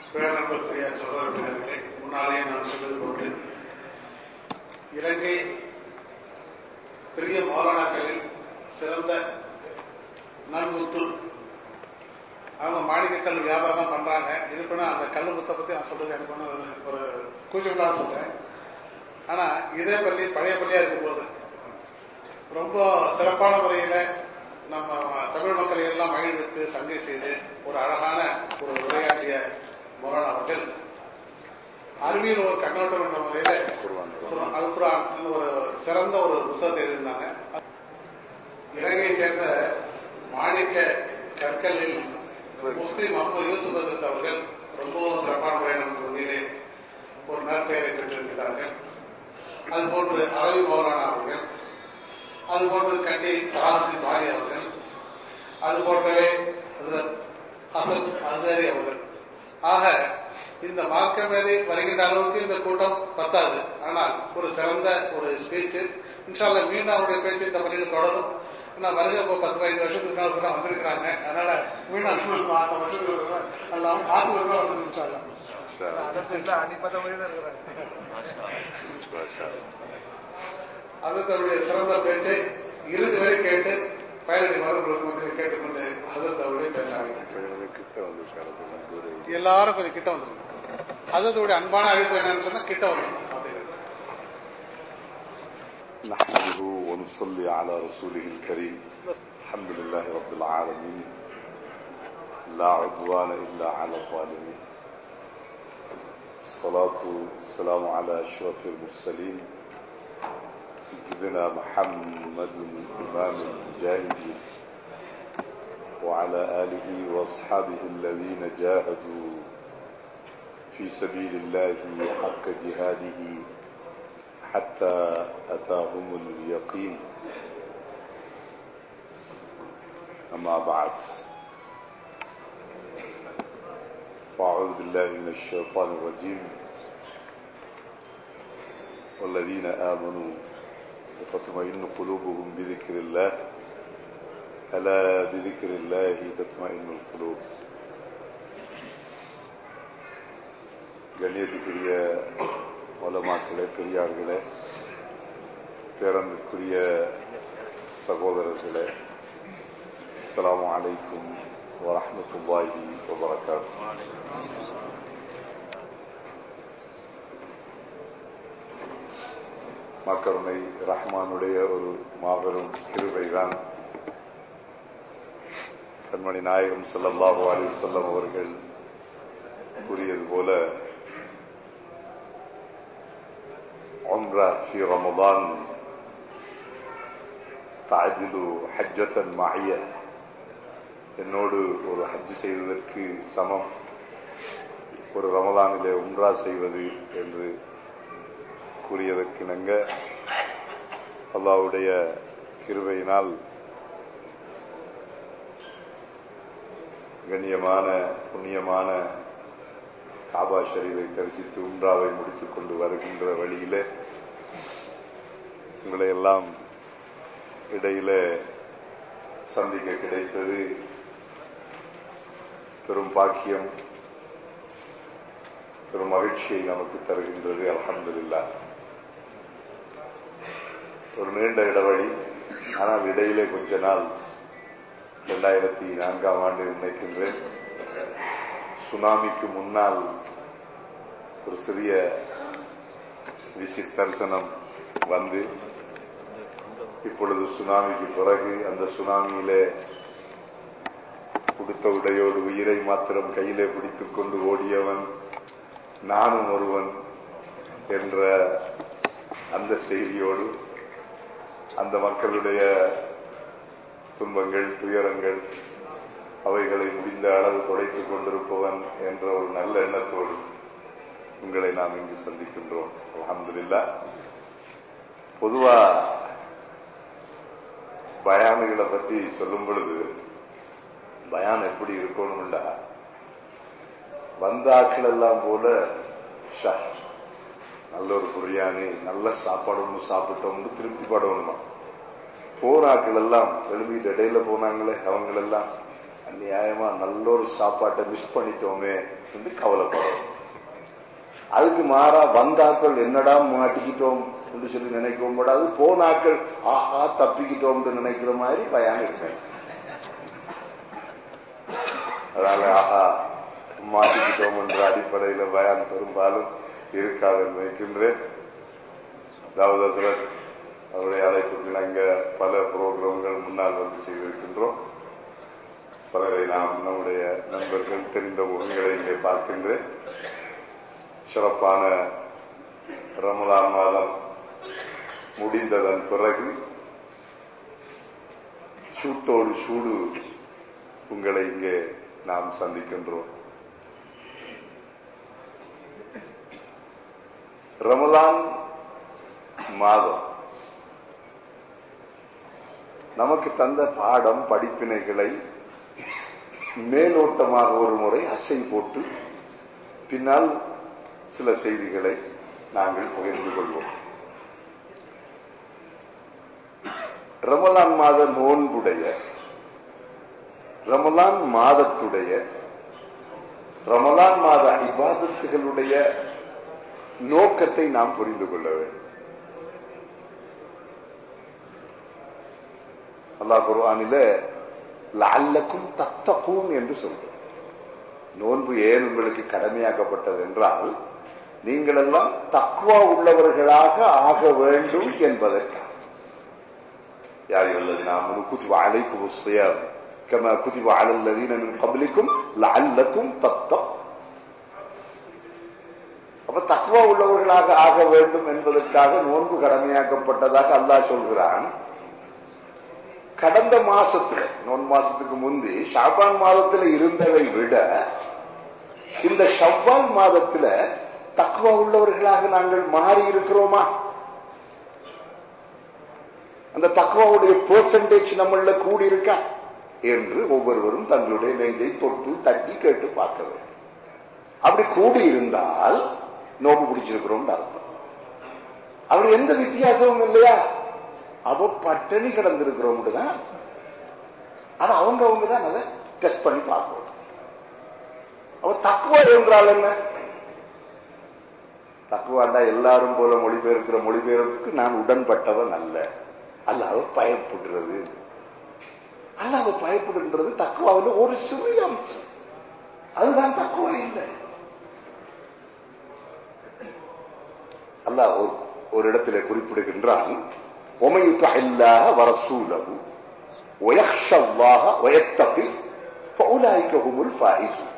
பேரன்புக்குரிய சகோதரர்களே முன்னாலே நான் சொன்னது போன்று இலங்கை பெரிய மௌலானாக்களில் சிறந்த நன்முத்து அவங்க மாணிக்கக்கல் வியாபாரம் பண்றாங்க இருப்பினும் அந்த கல் முத்தை பத்தி நான் சொல்றது எனக்கு ஒண்ணு ஒரு ஒரு கூச்சமில்லாம சொல்றேன் ஆனா இதே பள்ளி பழைய பள்ளியா இருக்கும் போது ரொம்ப சிறப்பான முறையில நம்ம தமிழ் மக்களை எல்லாம் மகிழ்வித்து சங்கை செய்து ஒரு அழகான ஒரு உரையாற்றிய மொரான் அவர்கள் அறிவியல் ஒரு கண்ணோட்டம் என்ற முறையில அல்குரான் ஒரு சிறந்த ஒரு புத்தகத்தை எழுதினாங்க இலங்கையை சேர்ந்த மாணிக்க கற்களில் முஃப்தி முகமது யூசுப் அசத் அவர்கள் ரொம்பவும் சிறப்பான முறையில் நமக்கு மத்தியிலே ஒரு நற்பெயரை பெற்றிருக்கிறார்கள் அதுபோன்று அளவி மௌலானா அவர்கள் அதுபோன்று கண்டி சலாஹி பாரி அவர்கள் அதுபோன்றவே ஹசன் அசரி அவர்கள் ஆக இந்த மார்க்க மேலே வருகின்ற அளவுக்கு இந்த கூட்டம் பத்தாது ஆனால் ஒரு சிறந்த ஒரு ஸ்பீச் இன்ஷால்ல மீண்டும் அவருடைய பேச்சு இந்த பள்ளியில் தொடரும் ஏன்னா வருக இப்போ பத்து பதினஞ்சு வருஷத்துக்கு முன்னால் கூட வந்திருக்கிறாங்க அதனால மீண்டும் அனுமதி ஆறு வருஷத்துக்கு எல்லாம் காசு வருவா வந்து இன்ஷால்லாம் அது தன்னுடைய சிறந்த பேச்சை இறுதி வரை கேட்டு பயனடி மரபுகளுக்கு மக்கள் கேட்டுக்கொண்டு அதற்கு அவருடைய பேசாங்க எல்லாரும் கொஞ்சம் கிட்ட வந்துருங்க அதோடைய அன்பான அழைப்பு என்னன்னு சொன்னா கிட்ட வரணும் نحمده ونصلي على رسوله الكريم الحمد لله رب العالمين لا عدوان إلا على الظالمين الصلاة والسلام على أشرف المرسلين سيدنا محمد إمام المجاهدين وعلى آله وأصحابه الذين جاهدوا في سبيل الله حق جهاده حتى أتاهم اليقين أما بعد فأعوذ بالله من الشيطان الرجيم والذين آمنوا وتطمئن قلوبهم بذكر الله ألا بذكر الله تطمئن القلوب கண்ணியத்துக்குரிய மொலமாக்களே பெரியார்களே பேரன்புக்குரிய சகோதரர்களே அஸ்லாம் வலைக்கும் வரமத்துல்லாஹி வபரகாத்து மக்கருணை ரஹ்மானுடைய ஒரு மாபெரும் கிருபைதான் கண்மணி நாயகம் சொல்லல்லாஹு அலி சொல்லம் அவர்கள் கூறியது போல عمرة في رمضان تعدل حجة معية என்னோடு ஒரு ஹஜ் செய்வதற்கு சமம் ஒரு ரமதானிலே உம்ரா செய்வது என்று கூறியதற்கிணங்க அல்லாவுடைய கிருபையினால் கண்ணியமான புண்ணியமான காபா ஷரீவை தரிசித்து உம்ராவை முடித்துக் கொண்டு வருகின்ற வழியிலே உங்களை எல்லாம் இடையில சந்திக்க கிடைத்தது பெரும் பாக்கியம் பெரும் மகிழ்ச்சியை நமக்கு தருகின்றது அலமதுல்லா ஒரு நீண்ட இடைவெளி ஆனால் இடையிலே கொஞ்ச நாள் இரண்டாயிரத்தி நான்காம் ஆண்டு நினைக்கின்றேன் சுனாமிக்கு முன்னால் ஒரு சிறிய விசிட் தரிசனம் வந்து இப்பொழுது சுனாமிக்கு பிறகு அந்த சுனாமியிலே கொடுத்த உடையோடு உயிரை மாத்திரம் கையிலே பிடித்துக் கொண்டு ஓடியவன் நானும் ஒருவன் என்ற அந்த செய்தியோடு அந்த மக்களுடைய துன்பங்கள் துயரங்கள் அவைகளை முடிந்த அளவு துடைத்துக் கொண்டிருப்பவன் என்ற ஒரு நல்ல எண்ணத்தோடு உங்களை நாம் இங்கு சந்திக்கின்றோம் அலமதுல்லா பொதுவா பயானுகளை பற்றி சொல்லும் பொழுது பயான் எப்படி இருக்கணும்டா வந்த ஆட்கள் எல்லாம் போல ஷா நல்ல ஒரு பிரியாணி நல்ல சாப்பாடு ஒன்று சாப்பிட்டோம்னு திருப்தி படணுமா போனாக்கள் எல்லாம் எழுதிட்டு இடையில போனாங்களே அவங்களெல்லாம் அநியாயமா நல்ல ஒரு சாப்பாட்டை மிஸ் பண்ணிட்டோமே என்று கவலைப்படுறோம் அதுக்கு மாறா வந்தாக்கள் என்னடா மாட்டிக்கிட்டோம் என்று சொல்லி நினைக்கவும் கூடாது போனாக்கள் ஆஹா தப்பிக்கிட்டோம் நினைக்கிற மாதிரி பயம் இருப்பேன் அதனால ஆஹா மாட்டிக்கிட்டோம் என்ற அடிப்படையில பயான் பெரும்பாலும் இருக்காது என்று நினைக்கின்றேன் அதாவது ஹசரத் அவருடைய அழைப்புக்கு நாங்க பல புரோகிராம்கள் முன்னால் வந்து செய்திருக்கின்றோம் பலரை நாம் நம்முடைய நண்பர்கள் தெரிந்த முகங்களை இங்கே பார்க்கின்றேன் சிறப்பான ரமலான் மாதம் முடிந்ததன் பிறகு சூட்டோடு சூடு உங்களை இங்கே நாம் சந்திக்கின்றோம் ரமலான் மாதம் நமக்கு தந்த பாடம் படிப்பினைகளை மேலோட்டமாக ஒரு முறை அசை போட்டு பின்னால் சில செய்திகளை நாங்கள் பகிர்ந்து கொள்வோம் ரமலான் மாத நோன்புடைய ரமலான் மாதத்துடைய ரமலான் மாத இபாதத்துகளுடைய நோக்கத்தை நாம் புரிந்து கொள்ள வேண்டும் அல்லாஹ் குர்ஆனில லஅல்லக்கும் தத்தகூன் என்று சொல்றார் நோன்பு ஏன் உங்களுக்கு கடமையாக்கப்பட்டது என்றால் நீங்கள் எல்லாம் தக்குவா உள்ளவர்களாக ஆக வேண்டும் என்பதற்காக يا أيها الذين آمنوا كتب عليكم الصيام كما كتب على الذين من قبلكم لعلكم تتقون அப்ப தக்குவா உள்ளவர்களாக ஆக வேண்டும் என்பதற்காக நோன்பு கடமையாக்கப்பட்டதாக அல்லாஹ் சொல்கிறான் கடந்த மாசத்துல நோன்பு மாசத்துக்கு முந்தி ஷாபான் மாதத்துல இருந்ததை விட இந்த ஷவ்வால் மாதத்துல தக்குவா உள்ளவர்களாக நாங்கள் மாறி இருக்கிறோமா அந்த தக்குவாவுடைய பெர்சன்டேஜ் நம்மள கூடி இருக்கா என்று ஒவ்வொருவரும் தங்களுடைய நெஞ்சை தொட்டு தட்டி கேட்டு பார்க்க வேண்டும் அப்படி கூடி இருந்தால் நோம்பு பிடிச்சிருக்கிறோம் அர்த்தம் அவர் எந்த வித்தியாசமும் இல்லையா அவ பட்டணி கிடந்திருக்கிறோம் தான் அது அவங்க அவங்க தான் அதை டெஸ்ட் பண்ணி பார்க்கணும் அவ தக்குவா என்றால் என்ன தக்குவாண்டா எல்லாரும் போல மொழிபெயர்க்கிற மொழிபெயர்ப்புக்கு நான் உடன்பட்டவன் அல்ல அல்லாஹ் பயப்படுறது அல்லாஹ் பயப்படுன்றது தக்குவாவில் ஒரு சிறிய அம்சம் அதுதான் தக்குவா இல்லை அல்லாஹ் ஒரு ஒரு இடத்திலே குறிப்பிடுகின்றான் ஒமையுத்த இல்லாஹ வரசூலகு ويخشى الله ويتقي فأولئك هم الفائزون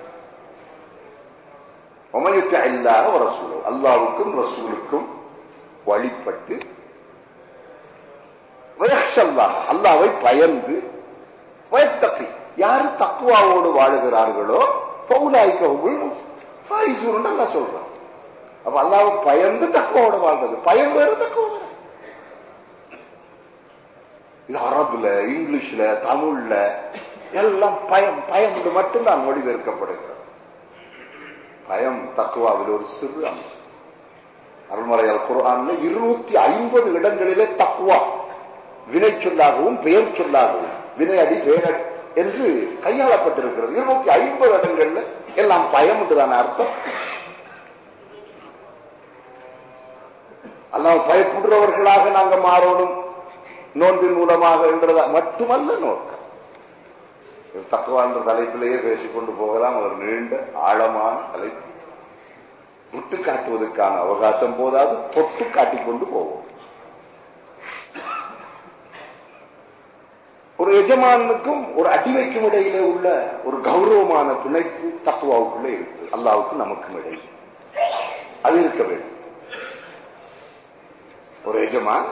ومن يطع الله ورسوله அல்லாஹ்வுக்கும் ரசூலுக்கும் வழிபட்டு வயக்ஷல்லாஹ் அல்லாஹ்வை பயந்து வயத்தகி யாரு தக்குவாவோடு வாழுகிறார்களோ பௌலாய்க்க ஹுமுல் ஃபாயிசூன் அல்லாஹ் சொல்றான் அப்ப அல்லாஹ் பயந்து தக்குவோட வாழ்றது பயம் வேறு தக்குவ வேறு இது அரபுல இங்கிலீஷ்ல தமிழ்ல எல்லாம் பயம் பயம் என்று மட்டும்தான் மொழிபெயர்க்கப்படுகிறது பயம் தக்குவாவில் ஒரு சிறு அம்சம் அருள்மறையால் குரான்ல இருநூத்தி ஐம்பது இடங்களிலே தக்குவா வினை சொல்லாகவும் பெயர் சொல்லாகவும் வினையடி பெயரடி என்று கையாளப்பட்டிருக்கிறது இருநூத்தி ஐம்பது இடங்கள்ல எல்லாம் பயம் என்றுதான அர்த்தம் அல்லாஹ் பயப்படுறவர்களாக நாங்க மாறணும் நோன்பின் மூலமாக என்றதா மட்டுமல்ல நோக்கம் தக்குவா என்ற தலைப்பிலேயே பேசிக்கொண்டு போகலாம் ஒரு நீண்ட ஆழமான தலைப்பு விட்டு காட்டுவதற்கான அவகாசம் போதாது தொட்டு காட்டிக்கொண்டு போவோம் ஒரு எஜமானுக்கும் ஒரு அடிமைக்கும் இடையிலே உள்ள ஒரு கௌரவமான பிணைப்பு தக்குவாவுக்குள்ளே இருக்கு அல்லாவுக்கும் நமக்கும் இடையில் அது இருக்க வேண்டும் ஒரு எஜமான்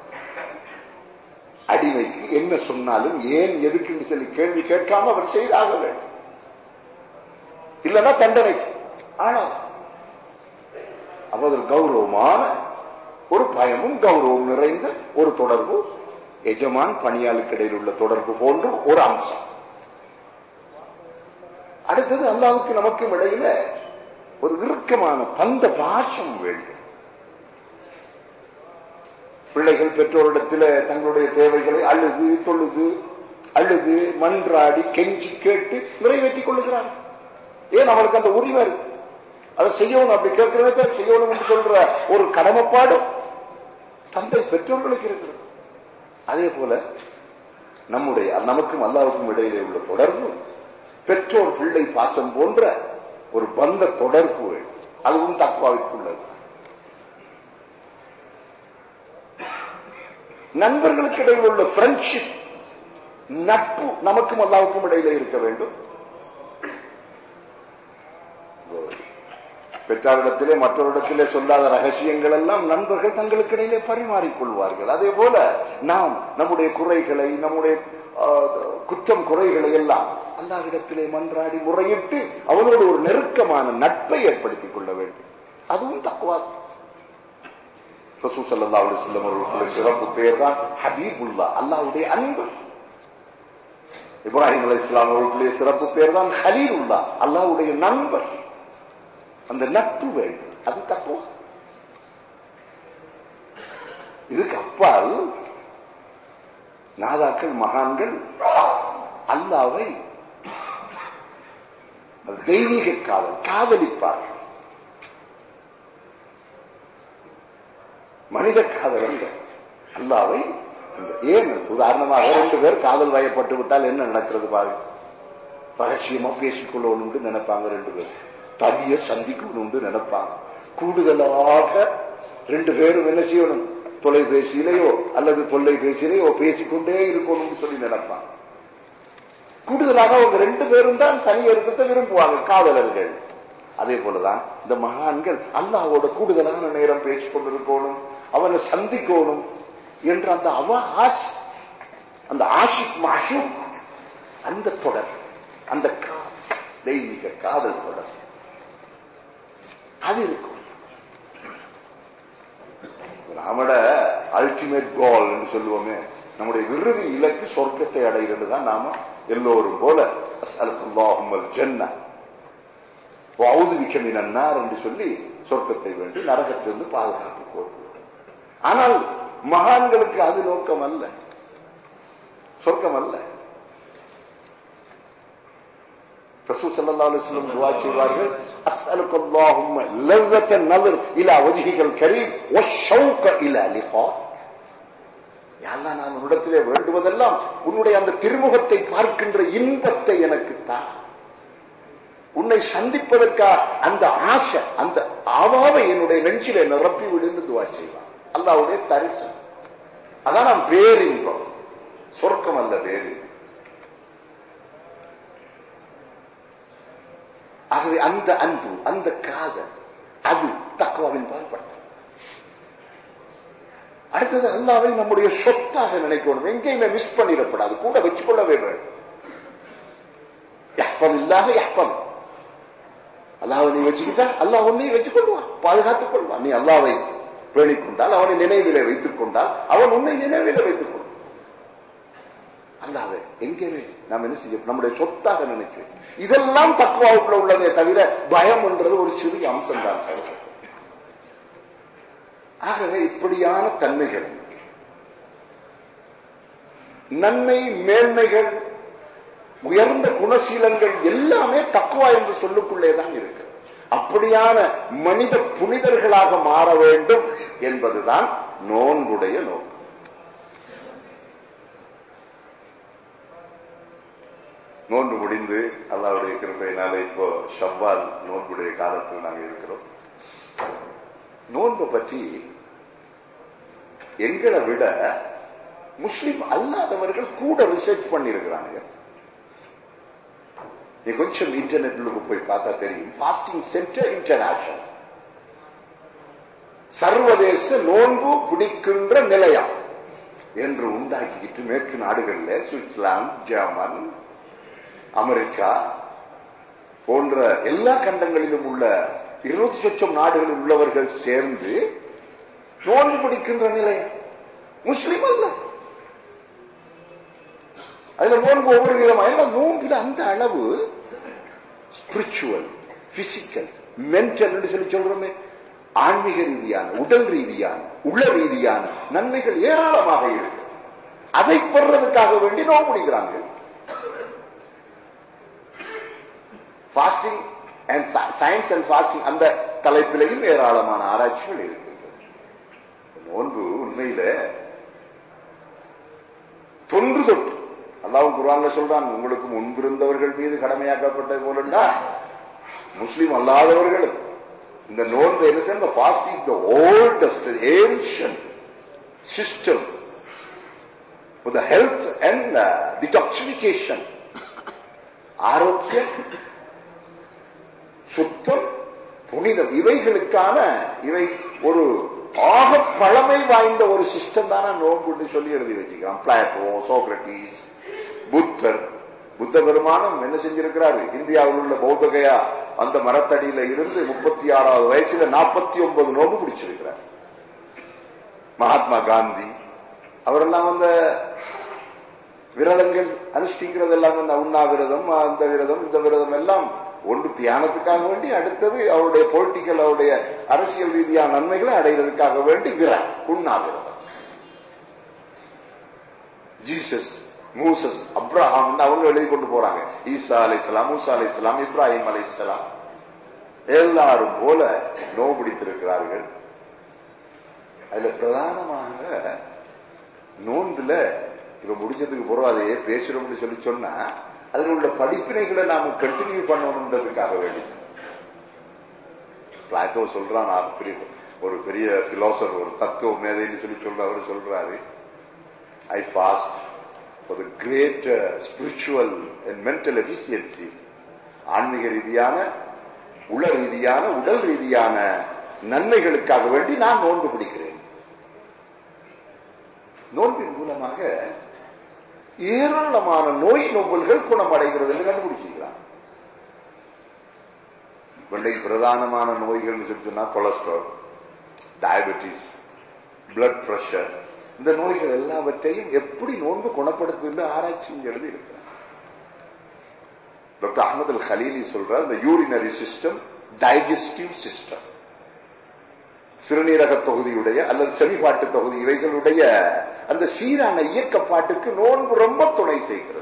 அடிமைக்கு என்ன சொன்னாலும் ஏன் எதுக்குன்னு சொல்லி கேள்வி கேட்காம அவர் செய்தாக வேண்டும் இல்லைன்னா தண்டனை ஆனா அப்போது கௌரவமான ஒரு பயமும் கௌரவம் நிறைந்த ஒரு தொடர்பு எஜமான் பணியாளுக்கு இடையில் உள்ள தொடர்பு போன்று ஒரு அம்சம் அடுத்தது அல்லாவுக்கு நமக்கும் இடையில ஒரு இறுக்கமான பந்த பாசம் வேண்டும் பிள்ளைகள் பெற்றோரிடத்தில் தங்களுடைய தேவைகளை அழுது தொழுது அழுது மன்றாடி கெஞ்சி கேட்டு நிறைவேற்றிக் கொள்ளுகிறார் ஏன் அவளுக்கு அந்த உரிமை இருக்கு அதை செய்யணும் அப்படி கேட்கிறத செய்யணும் என்று சொல்ற ஒரு கடமைப்பாடு தந்தை பெற்றோர்களுக்கு இருக்கிறது அதே போல நம்முடைய நமக்கும் அல்லாவுக்கும் இடையிலே உள்ள தொடர்பு பெற்றோர் பிள்ளை பாசம் போன்ற ஒரு பந்த தொடர்பு அதுவும் தக்குவாவிற்குள்ளது நண்பர்களுக்கு இடையில் உள்ள ஃப்ரெண்ட்ஷிப் நட்பு நமக்கும் அல்லாவுக்கும் இடையிலே இருக்க வேண்டும் பெற்றாரிடத்திலே மற்றவரிடத்திலே சொல்லாத ரகசியங்கள் எல்லாம் நண்பர்கள் தங்களுக்கு இடையிலே பரிமாறிக்கொள்வார்கள் அதே போல நாம் நம்முடைய குறைகளை நம்முடைய குற்றம் குறைகளை எல்லாம் அல்லாவிடத்திலே மன்றாடி முறையிட்டு அவனோடு ஒரு நெருக்கமான நட்பை ஏற்படுத்திக் கொள்ள வேண்டும் அதுவும் தக்குவா ரசூசல்லா அலுவலம் அவர்களுடைய சிறப்பு பெயர் தான் ஹபீபுல்லா அல்லாவுடைய அன்பு இப்ராஹிம் அலி இஸ்லாம் அவர்களுடைய சிறப்பு பெயர் தான் ஹலீலுல்லா அல்லாவுடைய நண்பர் அந்த நட்பு வேண்டும் அது தக்குவா இதுக்கு அப்பால் நாதாக்கள் மகான்கள் அல்லாவை தெய்வீக காதல் காதலிப்பார்கள் மனித காதல் அல்ல அல்லாவை ஏன் உதாரணமாக ரெண்டு பேர் காதல் வயப்பட்டு விட்டால் என்ன நடக்கிறது பாருங்க ரகசியமா பேசிக்கொள்ளணும் நினைப்பாங்க ரெண்டு பேர் தனிய சந்திக்கணும் நினைப்பாங்க கூடுதலாக ரெண்டு பேரும் என்ன செய்யணும் தொலைபேசியிலேயோ அல்லது தொல்லைபேசியிலேயோ பேசிக்கொண்டே இருக்கணும்னு சொல்லி நினைப்பாங்க கூடுதலாக அவங்க ரெண்டு பேரும் தான் தனியாக இருக்கிறத விரும்புவாங்க காதலர்கள் அதே போலதான் இந்த மகான்கள் அல்லாவோட கூடுதலான நேரம் பேசிக் கொண்டிருக்கணும் அவனை சந்திக்கணும் என்ற அந்த அவ ஆஷ் அந்த ஆஷிக் மாஷுக் அந்த தொடர் அந்த தெய்வீக காதல் தொடர் அது இருக்கும் நம்மட அல்டிமேட் கோல் என்று சொல்லுவோமே நம்முடைய விருதி இலக்கு சொர்க்கத்தை அடைகிறது தான் நாம எல்லோரும் போல ஜென்ன அவுதுவிக்கமினார் என்று சொல்லி சொர்க்கத்தை வேண்டி நரகத்திலிருந்து பாதுகாப்பு கோருவோம் ஆனால் மகான்களுக்கு அது நோக்கம் அல்ல சொர்க்கம் அல்ல ரசூ ஸல்லல்லாஹு அலைஹி வஸல்லம் துஆ செய்வார்கள் அஸ்அலுக அல்லாஹும்ம லذة النظر الى وجهك الكريم والشوق الى لقاء யாழ்லா நான் உன்னிடத்திலே வேண்டுவதெல்லாம் உன்னுடைய அந்த திருமுகத்தை பார்க்கின்ற இன்பத்தை எனக்கு தா உன்னை சந்திப்பதற்காக அந்த ஆசை அந்த ஆவாவை என்னுடைய நெஞ்சிலே நிரப்பி விடுன்னு துவா செய்வான் அல்லாவுடைய தரிசனம் அதான் நாம் பேரின்பம் சொர்க்கம் அல்ல பேரின்பம் ஆகவே அந்த அன்பு அந்த காதல் அது தக்குவாவின் பால்பட்டது அடுத்தது அல்லாவை நம்முடைய சொத்தாக நினைக்கணும் எங்கேயுமே மிஸ் பண்ணிடப்படாது கூட வச்சுக்கொள்ளவே வேண்டும் யஹ்பம் இல்லாம யஹ்பம் அல்லாவை நீ வச்சுக்கிட்டா அல்லாஹ் உன்னை வச்சுக் கொள்வான் பாதுகாத்துக் கொள்வான் நீ அல்லாவை பேணிக் கொண்டால் அவனை நினைவிலே வைத்துக் கொண்டால் அவன் உன்னை நினைவிலே வைத்துக் கொள்வான் அல்லாத எங்கேயுமே நாம் என்ன செய்ய நம்முடைய சொத்தாக நினைக்கிறேன் இதெல்லாம் தக்குவாவுக்குள்ள உள்ளதே தவிர பயம் என்றது ஒரு சிறிய அம்சம் தான் ஆகவே இப்படியான தன்மைகள் நன்மை மேன்மைகள் உயர்ந்த குணசீலங்கள் எல்லாமே தக்குவா என்று சொல்லுக்குள்ளே தான் இருக்கு அப்படியான மனித புனிதர்களாக மாற வேண்டும் என்பதுதான் நோன்புடைய நோக்கம் நோன்பு முடிந்து அல்லாவுடைய கிருப்பையினால இப்போ ஷவ்வால் நோன்புடைய காலத்தில் நாங்கள் இருக்கிறோம் நோன்பை பற்றி எங்களை விட முஸ்லிம் அல்லாதவர்கள் கூட ரிசர்ச் பண்ணியிருக்கிறாங்க நீ கொஞ்சம் இன்டர்நெட்ல போய் பார்த்தா தெரியும் பாஸ்டிங் சென்டர் இன்டர்நேஷனல் சர்வதேச நோன்பு பிடிக்கின்ற நிலையம் என்று உண்டாக்கிக்கிட்டு மேற்கு நாடுகளில் சுவிட்சர்லாந்து ஜெர்மன் அமெரிக்கா போன்ற எல்லா கண்டங்களிலும் உள்ள இருபத்தி சொச்சம் நாடுகளில் உள்ளவர்கள் சேர்ந்து நோன்பு பிடிக்கின்ற நிலையம் முஸ்லிம் அல்ல அதுல நோன்பு ஒவ்வொரு விதமாக நோன்பில் அந்த அளவு ஸ்பிரிச்சுவல் பிசிக்கல் மென்டல் என்று சொல்லி சொல்றோமே ஆன்மீக ரீதியான உடல் ரீதியான உள ரீதியான நன்மைகள் ஏராளமாக இருக்கு அதை பெறுறதுக்காக வேண்டி நோவு பிடிக்கிறாங்க fasting and science and fasting அந்த தலைப்பிலையும் ஏராளமான ஆராய்ச்சிகள் இருக்கின்றன நோன்பு உண்மையில தொன்று தொட்டு அல்லாவும் குர்ஆன்ல சொல்றான் உங்களுக்கு முன்பிருந்தவர்கள் மீது கடமையாக்கப்பட்டது போலண்டா முஸ்லிம் அல்லாதவர்கள் இந்த நோன்பு என்ன இந்த fast is the oldest ancient system for the health and uh, detoxification ஆரோக்கியம் சுத்தம் புனிதம் இவைகளுக்கான இவை ஒரு ஆக பழமை வாய்ந்த ஒரு சிஸ்டம் தானே நோன்புன்னு சொல்லி எழுதி வச்சுக்கிறான் பிளாட்டோ சோக்ரட்டிஸ் புத்தர் புத்த பெருமானம் என்ன செஞ்சிருக்கிறாரு இந்தியாவில் உள்ள பௌத்தகையா அந்த மரத்தடியில இருந்து முப்பத்தி ஆறாவது வயசுல நாற்பத்தி ஒன்பது நோம்பு பிடிச்சிருக்கிறார் மகாத்மா காந்தி அவரெல்லாம் அந்த விரதங்கள் அனுஷ்டிக்கிறது எல்லாம் அந்த உண்ணாவிரதம் அந்த விரதம் இந்த விரதம் எல்லாம் ஒன்று தியானத்துக்காக வேண்டி அடுத்தது அவருடைய பொலிட்டிக்கல் அவருடைய அரசியல் ரீதியான நன்மைகளை அடைகிறதுக்காக வேண்டி விர உண்ணாவிரதம் ஜீசஸ் மூசஸ் அப்ரஹாம் அவங்க எழுதி கொண்டு போறாங்க ஈசா அலை இஸ்லாம் மூசா அலை இஸ்லாம் இப்ராஹிம் அலை இஸ்லாம் எல்லாரும் போல நோ பிடித்திருக்கிறார்கள் அதுல பிரதானமாக நோன்புல இப்ப முடிஞ்சதுக்கு பிறகு அதையே பேசுறோம்னு சொல்லி சொன்னா அதில் உள்ள படிப்பினைகளை நாம கண்டினியூ பண்ணணுன்றதுக்காக வேண்டி பிளாட்டோ சொல்றான் நான் பெரிய ஒரு பெரிய பிலாசபர் ஒரு தத்துவ மேதைன்னு சொல்லி சொல்ற அவர் சொல்றாரு I fast for the great spiritual and mental efficiency ஆன்மீக ரீதியான உள ரீதியான உடல் ரீதியான நன்மைகளுக்காக வேண்டி நான் நோன்பு பிடிக்கிறேன் நோன்பின் மூலமாக ஏராளமான நோய் நோம்பல்கள் குணமடைகிறது என்று கண்டுபிடிச்சிருக்கிறான் இன்றைக்கு பிரதானமான நோய்கள் சொன்னா கொலஸ்ட்ரால் டயபெட்டிஸ் பிளட் பிரஷர் இந்த நோய்கள் எல்லாவற்றையும் எப்படி நோன்பு குணப்படுத்துது ஆராய்ச்சி எழுதி இருக்கிறார் டாக்டர் அகமது அல் ஹலீலி சொல்றார் இந்த யூரினரி சிஸ்டம் டைஜஸ்டிவ் சிஸ்டம் சிறுநீரக தொகுதியுடைய அல்லது செவிப்பாட்டு தொகுதி இவைகளுடைய அந்த சீரான இயக்கப்பாட்டுக்கு நோன்பு ரொம்ப துணை செய்கிறது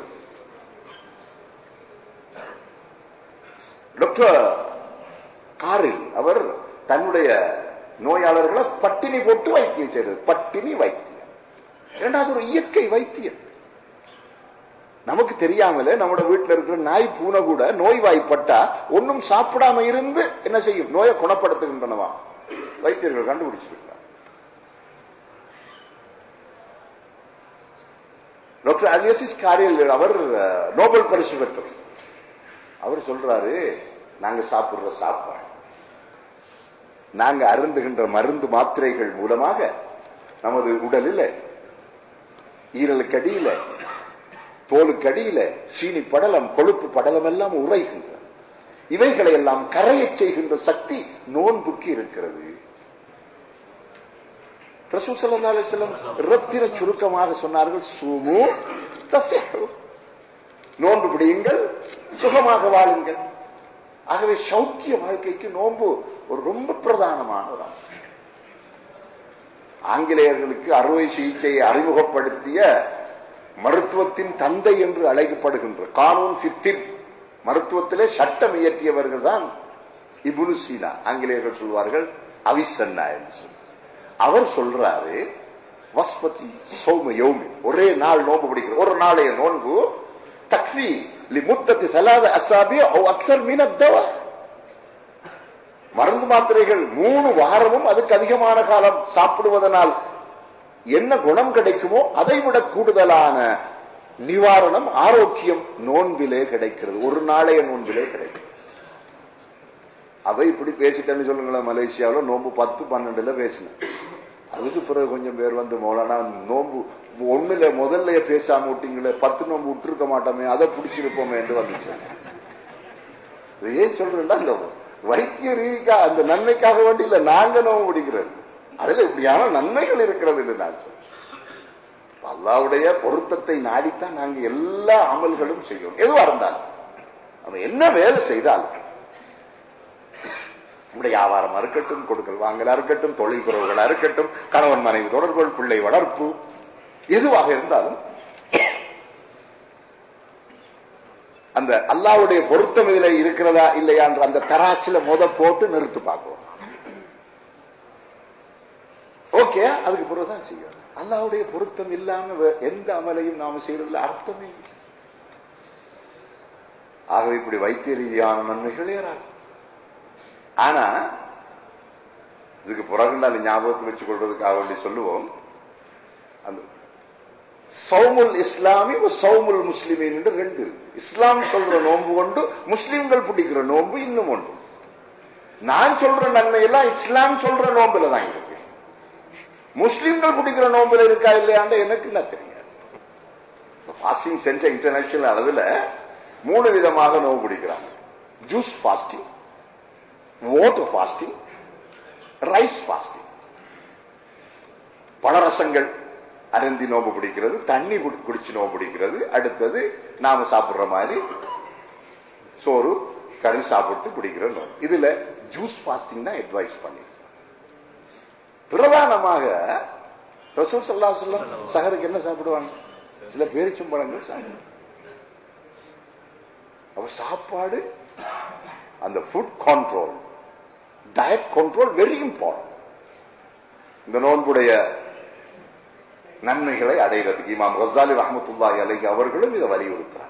டாக்டர் காரில் அவர் தன்னுடைய நோயாளர்களை பட்டினி போட்டு வைத்தியம் செய்தது பட்டினி வைத்தியம் இரண்டாவது ஒரு இயற்கை வைத்தியம் நமக்கு தெரியாமலே நம்ம வீட்டில் இருக்கிற நாய் பூனை கூட நோய் வாய்ப்பட்டா ஒன்னும் சாப்பிடாம இருந்து என்ன செய்யும் நோயை குணப்படுத்துகின்றனவா வைத்தியர்கள் கண்டுபிடிச்சிருக்கிறார் டாக்டர் அலியசிஸ் காரியல் அவர் நோபல் பரிசு பெற்றவர் அவர் சொல்றாரு நாங்க சாப்பிடுற சாப்பாடு நாங்க அருந்துகின்ற மருந்து மாத்திரைகள் மூலமாக நமது உடலில் ஈரலுக்கடியில தோலுக்கடியில சீனி படலம் கொழுப்பு படலம் எல்லாம் உரைகின்றன இவைகளை எல்லாம் கரையச் செய்கின்ற சக்தி நோன்புக்கு இருக்கிறது ரத்தின சுருக்கமாக சொன்னார்கள் சூமு நோன்பு பிடியுங்கள் சுகமாக வாழுங்கள் ஆகவே சௌக்கிய வாழ்க்கைக்கு நோன்பு ஒரு ரொம்ப பிரதானமான ஒரு அம்சம் ஆங்கிலேயர்களுக்கு அறுவை சிகிச்சையை அறிமுகப்படுத்திய மருத்துவத்தின் தந்தை என்று அழைக்கப்படுகின்ற கானூன் பித்தின் மருத்துவத்திலே சட்டம் இயற்றியவர்கள் தான் இபுனு சீனா ஆங்கிலேயர்கள் சொல்வார்கள் அவிசன்னா என்று சொல்லி அவர் சொல்றாரு வஸ்பதி சௌம யோமி ஒரே நாள் நோன்பு பிடிக்கிற ஒரு நாளைய நோன்பு தக்வி முத்தத்தி சலாத அசாபி அக்சர் மீனத்தவ மருந்து மாத்திரைகள் மூணு வாரமும் அதுக்கு அதிகமான காலம் சாப்பிடுவதனால் என்ன குணம் கிடைக்குமோ அதை விட கூடுதலான நிவாரணம் ஆரோக்கியம் நோன்பிலே கிடைக்கிறது ஒரு நாளைய நோன்பிலே கிடைக்கிறது அவை இப்படி பேசிட்டேன்னு சொல்லுங்களேன் மலேசியாவில் நோன்பு பத்து பன்னெண்டுல பேசினேன் அதுக்கு பிறகு கொஞ்சம் பேர் வந்து மோலானா நோன்பு ஒண்ணுல முதல்ல பேசாம விட்டீங்களே பத்து நோன்பு விட்டுருக்க மாட்டோமே அதை பிடிச்சிருப்போமே என்று வந்துச்சு ஏன் சொல்றேன்னா இந்த வைத்திய ரீதிக்கா அந்த நன்மைக்காக வேண்டி இல்ல நாங்க நோம்பு பிடிக்கிறது அதுல இப்படியான நன்மைகள் இருக்கிறது என்று நான் சொல்றேன் அல்லாவுடைய பொருத்தத்தை நாடித்தான் நாங்க எல்லா அமல்களும் செய்யணும் எதுவா இருந்தாலும் அவன் என்ன வேலை செய்தாலும் நம்முடைய வியாபாரமா இருக்கட்டும் கொடுக்கல் வாங்கலா இருக்கட்டும் தொழில் குறவுகளா இருக்கட்டும் கணவன் மனைவி தொடர்புகள் பிள்ளை வளர்ப்பு எதுவாக இருந்தாலும் அந்த அல்லாவுடைய பொருத்தம் இதுல இருக்கிறதா இல்லையான்ற அந்த தராசில முத போட்டு நிறுத்து பார்ப்போம் ஓகே அதுக்கு பிறகுதான் செய்யணும் அல்லாவுடைய பொருத்தம் இல்லாம வே- எந்த அமலையும் நாம செய்யறதுல அர்த்தமே இல்லை ஆகவே இப்படி வைத்திய ரீதியான நன்மைகள் ஏறாது ஆனா இதுக்கு பிறகு நான் ஞாபகத்தில் வச்சுக் கொள்றதுக்காக வேண்டி சொல்லுவோம் அந்த சௌமுல் இஸ்லாமி சௌமுல் முஸ்லிமின் என்று ரெண்டு இருக்கு. இஸ்லாம் சொல்ற நோன்பு கொண்டு முஸ்லிம்கள் பிடிக்கிற நோன்பு இன்னும் ஒன்று நான் சொல்ற நன்மை எல்லாம் இஸ்லாம் சொல்ற நோன்புல தான் இருக்கு முஸ்லிம்கள் பிடிக்கிற நோன்புல இருக்கா இல்லையாண்ட எனக்கு என்ன தெரியாது ஃபாஸ்டிங் செஞ்ச இன்டர்நேஷனல் அளவுல மூணு விதமாக நோன்பு பிடிக்கிறாங்க juice fasting water fasting rice fasting பழரசங்கள் அருந்தி நோம்பு பிடிக்கிறது தண்ணி குடி- குடிச்சு நோம்பு பிடிக்கிறது அடுத்தது நாம சாப்பிடுற மாதிரி சோறு கறி சாப்பிட்டு பிடிக்கிற நோம்பு இதுல ஜூஸ் ஃபாஸ்டிங் தான் அட்வைஸ் பண்ணி பிரதானமாக ரசூல் சல்லா சொல்லம் சஹருக்கு என்ன சாப்பிடுவாங்க சில பேரிச்சம்பழங்கள் சாப்பிடுவாங்க அப்ப சாப்பாடு அந்த food control diet control very important இந்த நோன்புடைய நன்மைகளை அடைகிறதுக்கு இமாம் கசாலி ரஹமத்துல்லாஹி அலைஹி அவர்களும் இதை வலியுறுத்துறாங்க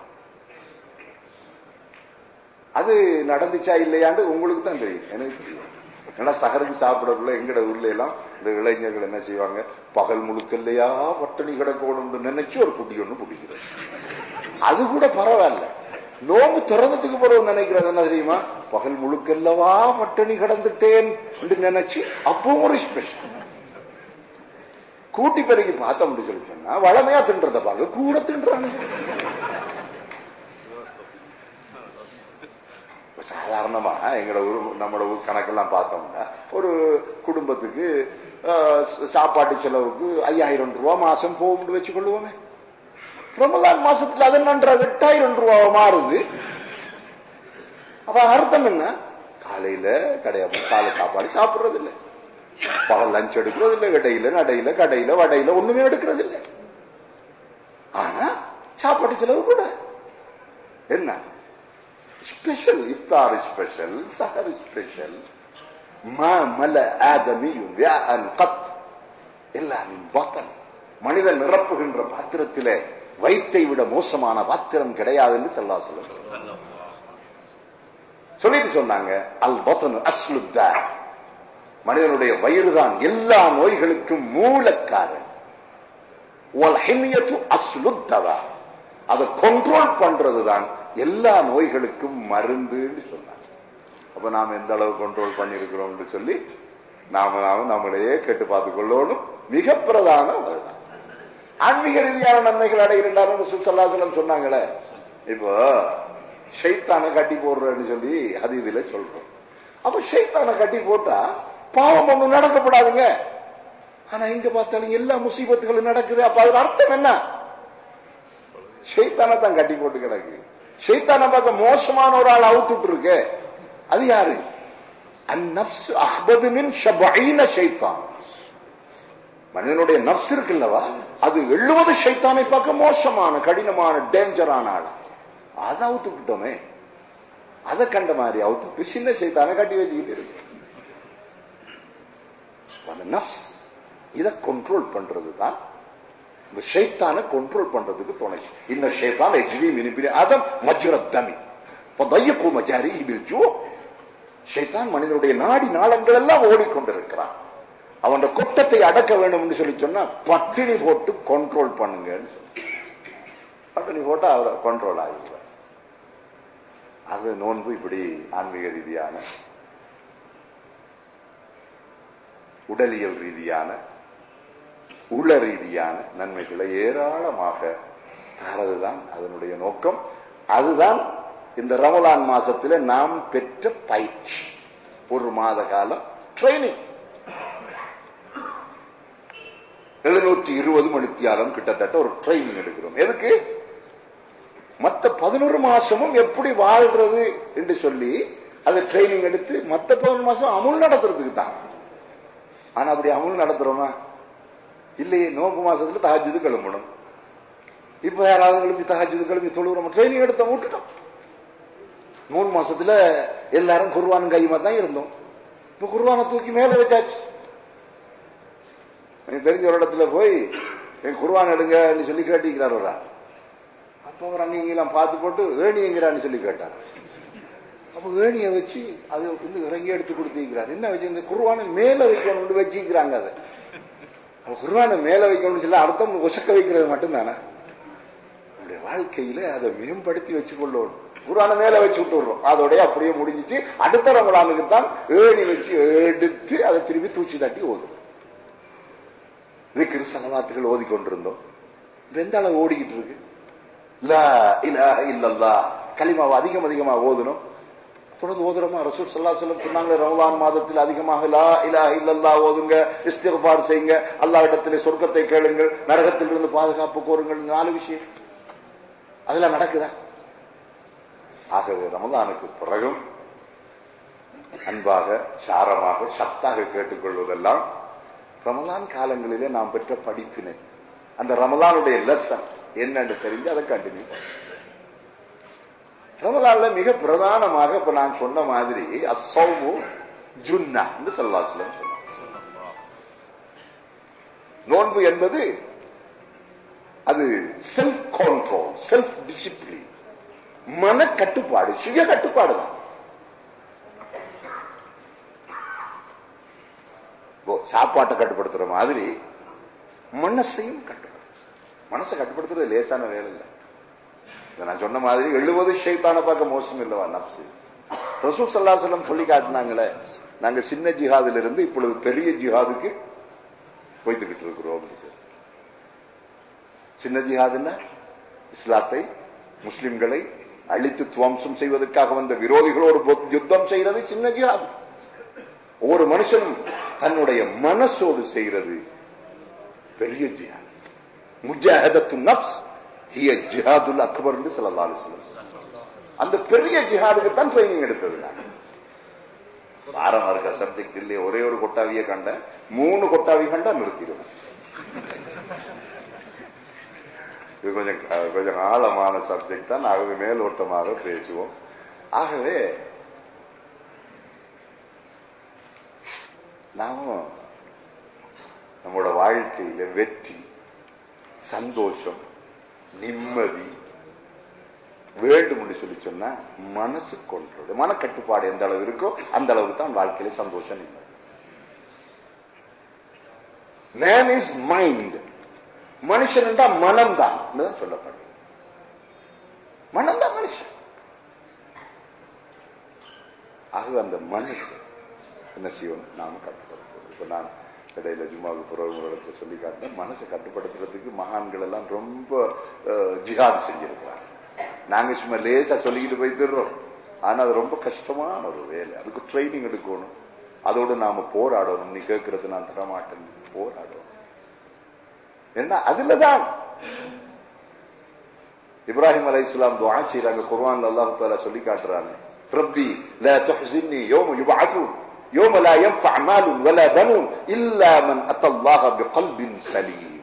அது நடந்துச்சா இல்லையாண்டு உங்களுக்கு தான் தெரியும் எனக்கு தெரியும் ஏன்னா சகருக்கு சாப்பிடக்குள்ள எங்கட ஊர்ல எல்லாம் இந்த இளைஞர்கள் என்ன செய்வாங்க பகல் முழுக்க இல்லையா பட்டினி கிடக்கணும்னு நினைச்சு ஒரு குட்டி ஒண்ணு பிடிக்கிறது அது கூட பரவாயில்ல நோம்பு திறந்ததுக்கு பிறகு நினைக்கிறது என்ன தெரியுமா பகல் முழுக்கல்லவா பட்டினி கிடந்துட்டேன் என்று நினைச்சு அப்பவும் ஒரு ஸ்பெஷல் கூட்டி பெருகி பார்த்தோம்னு சொல்லி சொன்னா வளமையா தின்றத பாருங்க கூட தின்றாங்க இப்ப சாதாரணமா எங்களோட ஊர் நம்மளோட ஊர் கணக்கெல்லாம் பார்த்தோம்னா ஒரு குடும்பத்துக்கு ஆஹ், ச- சாப்பாட்டு செலவுக்கு ஐயாயிரம் ரூபாய் மாசம் போகும்னு வச்சுக்கொள்வோமே ரமலான் மாசத்துல அது நன்றாக எட்டாயிரம் ரூபாய் மாறுது அப்ப அர்த்தம் என்ன காலையில கடையா போய் காலை சாப்பாடு சாப்பிடுறது இல்லை பகல் லஞ்ச் எடுக்கிறது இல்லை இடையில நடையில கடையில வடையில ஒண்ணுமே எடுக்கிறது இல்லை ஆனா சாப்பாட்டு செலவு கூட என்ன ஸ்பெஷல் இஃப்தார் ஸ்பெஷல் சஹர் ஸ்பெஷல் மா மல ஆதமியும் வியாஅன் கத் எல்லாமே பாத்தன் மனிதன் நிரப்புகின்ற பாத்திரத்திலே வயிற்றை விட மோசமான பாத்திரம் கிடையாது என்று செல்லா சொல்ல சொல்லிட்டு சொன்னாங்க அல் பத்தனு அஸ்லுத்தா மனிதனுடைய வயிறுதான் எல்லா நோய்களுக்கும் மூலக்காரன் வல் ஹிம்யத்து அஸ்லுத்தவா அதை கண்ட்ரோல் பண்றதுதான் எல்லா நோய்களுக்கும் மருந்துன்னு சொன்னாங்க அப்ப நாம எந்த அளவு கண்ட்ரோல் பண்ணிருக்கிறோம்னு சொல்லி நாம நாம நம்மளையே கேட்டு பார்த்துக் கொள்ளணும் மிக பிரதான அதுதான் ஆன்மீக ரீதியான நன்மைகள் அடைகிறார்கள் சுசல்லாசலம் சொன்னாங்களே இப்போ ஷைத்தானை கட்டி போடுறேன்னு சொல்லி ஹதீதில சொல்றோம் அப்ப ஷைத்தானை கட்டி போட்டா பாவம் ஒண்ணு நடக்கப்படாதுங்க ஆனா இங்க பார்த்தாலும் எல்லா முசீபத்துகளும் நடக்குது அப்ப அதுல அர்த்தம் என்ன ஷைத்தானை தான் கட்டி போட்டு கிடக்கு ஷைத்தானை பார்க்க மோசமான ஒரு ஆள் அவுத்துட்டு இருக்கு அது யாரு அந்நப்சு அஹ்பது மின் ஷபைன ஷைத்தான் மனிதனுடைய நப்ஸ் இருக்குல்லவா அது எழுபது ஷைத்தானை பார்க்க மோசமான கடினமான டேஞ்சரான ஆள் அதை அவுத்துக்கிட்டோமே அதை கண்ட மாதிரி அவுத்துட்டு சின்ன ஷைத்தானை கட்டி வச்சுக்கிட்டு இருக்கு அந்த நப்ஸ் இதை கண்ட்ரோல் பண்றது தான் இந்த ஷைத்தானை கண்ட்ரோல் பண்றதுக்கு துணை இந்த ஷைத்தான் எஜ்ரி மினிபிரி அதம் மஜ்ரத் தமி ضيقوا مجاريه بالجوع ஷைத்தான் மனிதனுடைய நாடி நாளங்கள் எல்லாம் ஓடிக்கொண்டிருக்கிறான் அவன் கொட்டத்தை அடக்க வேண்டும் சொல்லி சொன்னா பட்டினி போட்டு கண்ட்ரோல் பண்ணுங்கன்னு சொல்லி பட்டினி போட்டா அவரை கண்ட்ரோல் ஆகிடுவார் அது நோன்பு இப்படி ஆன்மீக ரீதியான உடலியல் ரீதியான உள ரீதியான நன்மைகளை ஏராளமாக தரதுதான் அதனுடைய நோக்கம் அதுதான் இந்த ரமலான் மாசத்துல நாம் பெற்ற பயிற்சி ஒரு மாத காலம் ட்ரைனிங் எழுநூற்றி இருபது மணித்தியாலம் கிட்டத்தட்ட ஒரு ட்ரைனிங் எடுக்கிறோம் எதுக்கு மத்த பதினோரு மாசமும் எப்படி வாழ்றது என்று சொல்லி அதை ட்ரைனிங் எடுத்து மத்த பதினொரு மாசம் அமுல் நடத்துறதுக்கு தான் ஆனா அப்படி அமுல் நடத்துறோமா இல்லையே நோம்பு மாசத்துல தஹஜ்ஜுது கிளம்பணும் இப்ப யாராவது கிளம்பி தஹஜ்ஜுது கிளம்பி தொழுகிறோம் ட்ரைனிங் எடுத்த விட்டுட்டோம் மூணு மாசத்துல எல்லாரும் குர்வானும் கையுமா தான் இருந்தோம் இப்ப குர்வானை தூக்கி மேல வச்சாச்சு எனக்கு தெரிஞ்ச ஒரு இடத்துல போய் என் குர்வான் எடுங்கன்னு சொல்லி கேட்டிக்கிறார் ஒரு ஆள். அப்ப அவர் அங்கெல்லாம் பார்த்து போட்டு வேணிங்கிறான்னு சொல்லி கேட்டார் அப்ப வேணியை வச்சு அது வந்து இறங்கி எடுத்து கொடுத்திருக்கிறார் என்ன வச்சு இந்த குர்வானை மேல வைக்கணும்னு வச்சிருக்கிறாங்க அதை அப்ப குர்வானை மேல வைக்கணும்னு சொல்லி அர்த்தம் உசக்க வைக்கிறது மட்டும்தானே நம்முடைய வாழ்க்கையில அதை மேம்படுத்தி வச்சு கொள்ளணும் குரானை மேல வச்சு விட்டுறோம் அதோடய அப்படியே முடிஞ்சிச்சு அடுத்த ரமலானுக்கு தான் ஏணி வச்சு எடுத்து அதை திருப்பி தூச்சி தட்டி ஓதும் விக்கிரு சலவாத்துகள் ஓதிக்கொண்டிருந்தோம் இப்ப எந்த அளவு ஓடிக்கிட்டு இருக்கு லா இலாஹ இல்லல்லா கலிமாவை அதிகம் அதிகமா ஓதணும் தொடர்ந்து ஓதுறோமா ரசூல் சல்லா சொல்லம் சொன்னாங்க ரமலான் மாதத்தில் அதிகமாக லா இலாஹ இல்லல்லா ஓதுங்க இஸ்திஃபார் செய்யுங்க அல்லாஹ் இடத்திலே சொர்க்கத்தை கேளுங்கள் நரகத்திலிருந்து பாதுகாப்பு கோருங்கள் நாலு விஷயம் அதெல்லாம் நடக்குதா ஆகவே ரமலானுக்கு பிறகும் அன்பாக சாரமாக சத்தாக கேட்டுக்கொள்வதெல்லாம் ரமலான் காலங்களிலே நாம் பெற்ற படிப்பினை அந்த ரமலானுடைய லெசன் என்னன்னு தெரிஞ்சு அதை கண்டினியூ ரமலான்ல மிக பிரதானமாக இப்ப நான் சொன்ன மாதிரி அசௌமு ஜுன்னா என்று சொல்லாசலம் சொன்னார் நோன்பு என்பது அது செல்ஃப் கண்ட்ரோல் செல்ஃப் டிசிப்ளின் மன கட்டுப்பாடு சுய கட்டுப்பாடு தான் சாப்பாட்டை கட்டுப்படுத்துற மாதிரி மனசையும் கட்டுப்படுத்து மனசை கட்டுப்படுத்துறது லேசான வேலை இல்லை இதை நான் சொன்ன மாதிரி எழுபது ஷைத்தான பார்க்க மோசம் இல்லவா நப்சு ரசூல் சல்லாசலம் சொல்லி காட்டினாங்களே நாங்க சின்ன ஜிஹாதுல இருந்து இப்பொழுது பெரிய ஜிஹாதுக்கு போய்த்துக்கிட்டு இருக்கிறோம் சின்ன ஜிஹாதுன்னா இஸ்லாத்தை முஸ்லிம்களை அழித்து துவம்சம் செய்வதற்காக வந்த விரோதிகளோடு யுத்தம் செய்யறது சின்ன ஜிஹாது ஒவ்வொரு மனுஷனும் தன்னுடைய மனசோடு செய்கிறது பெரிய ஜிஹாத் முஜாஹதத்து நப்ஸ் ஹிய ஜிஹாதுல் அக்பர் என்று சொல்லலாம் அந்த பெரிய ஜிஹாதுக்கு தான் ட்ரைனிங் எடுத்தது நான் வாரம் இருக்க சப்ஜெக்ட் இல்லையே ஒரே ஒரு கொட்டாவியை கண்ட மூணு கொட்டாவி கண்டா நிறுத்திடுவேன் இது கொஞ்சம் கொஞ்சம் ஆழமான சப்ஜெக்ட் தான் ஆகவே மேலோட்டமாக பேசுவோம் ஆகவே நாமும் நம்மளோட வாழ்க்கையில வெற்றி சந்தோஷம் நிம்மதி வேண்டும் என்று சொல்லி சொன்னா மனசு கொன்றது மனக்கட்டுப்பாடு எந்த அளவு இருக்கோ அந்த அளவுக்கு தான் வாழ்க்கையில சந்தோஷம் இல்லை மேன் இஸ் மைண்ட் மனுஷன் என்றா மனம் தான் சொல்லப்படும் மனம் தான் மனுஷன் ஆகவே அந்த மனுஷன் என்ன செய்யணும் நாம கட்டுப்படுத்துவோம் இப்ப நான் இடையில ஜும்மாவுக்கு புறவங்களிடத்துல சொல்லி காட்டினேன் மனசை கட்டுப்படுத்துறதுக்கு மகான்கள் எல்லாம் ரொம்ப ஜிஹாத் செஞ்சிருக்கிறாங்க நாங்க சும்மா லேசா சொல்லிக்கிட்டு போய்த்துறோம் ஆனா அது ரொம்ப கஷ்டமான ஒரு வேலை அதுக்கு ட்ரைனிங் எடுக்கணும் அதோடு நாம போராடணும் நீ கேட்கறது நான் தரமாட்டேன் போராடணும் என்ன அதுலதான் இப்ராஹிம் அலை இஸ்லாம் துவா செய்யறாங்க குர்வான் அல்லாஹு தாலா சொல்லி காட்டுறாங்க ரப்பி لا تحزني يوم يبعثون يوم لا ينفع مال ولا بنون الا من اتى الله بقلب سليم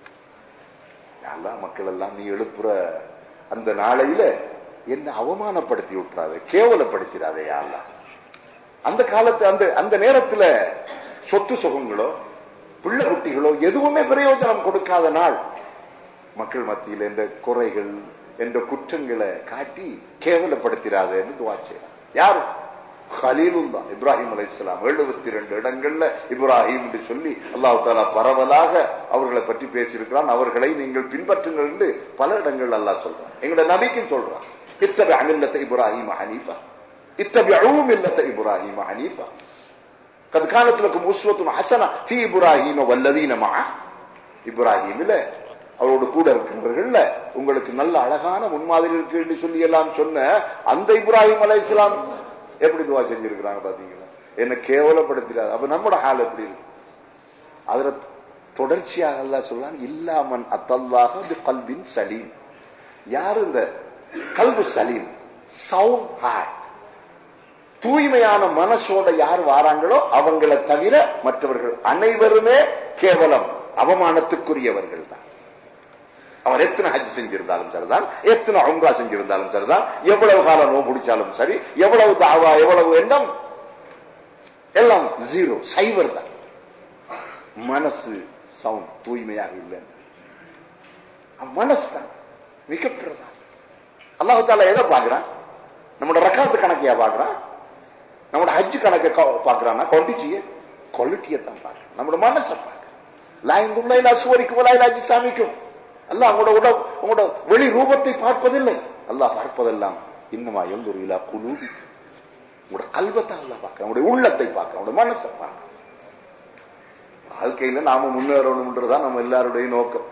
மக்கள் எல்லாம் நீ எழுப்புற அந்த நாளையில என்ன அவமானப்படுத்தி விட்டுறாத கேவலப்படுத்திடாதே அல்ல அந்த காலத்து அந்த அந்த நேரத்துல சொத்து சுகங்களோ பிள்ளை குட்டிகளோ எதுவுமே பிரயோஜனம் கொடுக்காத நாள் மக்கள் மத்தியில் என்ற குறைகள் என்ற குற்றங்களை காட்டி கேவலப்படுத்திடாத என்று துவாச்சு யாரு ஹலீலுல்லா இப்ராஹிம் அலை இஸ்லாம் எழுபத்தி ரெண்டு இடங்கள்ல இப்ராஹிம் என்று சொல்லி அல்லாஹு தாலா பரவலாக அவர்களை பற்றி பேசியிருக்கிறான் அவர்களை நீங்கள் பின்பற்றுங்கள் என்று பல இடங்கள் அல்லாஹ் சொல்றான் எங்களோட நபிக்கும் சொல்றான் இத்தபி அமில்லத்தை இப்ராஹிம் ஹனீஃபா இத்தபி அழுவும் இல்லத்தை இப்ராஹிம் ஹனீஃபா قد كانت لكم أسوة حسنة في إبراهيم والذين معه இப்ராஹிமில் அவரோடு கூட இருக்கிறவர்கள்ல உங்களுக்கு நல்ல அழகான முன்மாதிரி இருக்கு என்று சொல்லி எல்லாம் சொன்ன அந்த இப்ராஹிம் அலை இஸ்லாம் எப்படி துவா செஞ்சிருக்கிறாங்க பாத்தீங்களா என்ன கேவலப்படுத்திடாது அப்ப நம்மட ஹால் எப்படி இருக்கு அதுல தொடர்ச்சியாக அல்ல சொல்லலாம் இல்லாமன் அத்தல்லாக கல்வின் சலீம் யாரு இந்த கல்வி சலீம் சவுண்ட் ஹார்ட் தூய்மையான மனசோட யார் வாராங்களோ அவங்களை தவிர மற்றவர்கள் அனைவருமே கேவலம் அவமானத்துக்குரியவர்கள் தான் அவர் எத்தனை ஹஜ் செஞ்சிருந்தாலும் சரிதான் எத்தனை உம்ரா செஞ்சிருந்தாலும் சரிதான் எவ்வளவு காலம் நோ பிடிச்சாலும் சரி எவ்வளவு தாவா எவ்வளவு எண்ணம் எல்லாம் ஜீரோ சைவர் தான் மனசு சவுண்ட் தூய்மையாக இல்லை மனசு தான் மிகப்பெரியதான் அல்லாஹு தாலா எதை பார்க்கிறான் நம்மளோட ரக்காத்து கணக்கையா பார்க்கிறான் நம்மளோட ஹஜ் கணக்கை பார்க்கிறான்னா குவான்டிட்டியை குவாலிட்டியை தான் பார்க்கிறான் நம்மளோட மனசை பார்க்கிறான் லாயங்கும் லைலா சுவரிக்கும் லாயலாஜி சாமிக்கும் அல்ல உங்களோட உட உங்களோட வெளி ரூபத்தை பார்ப்பதில்லை அல்லாஹ் பார்ப்பதெல்லாம் இன்னமா எந்தொரு இலா குலூபி உங்களோட கல்வத்தை அல்ல பார்க்க உங்களுடைய உள்ளத்தை பார்க்க உங்களுடைய மனசை பார்க்க வாழ்க்கையில நாம முன்னேறணும்ன்றதுதான் நம்ம எல்லாருடைய நோக்கம்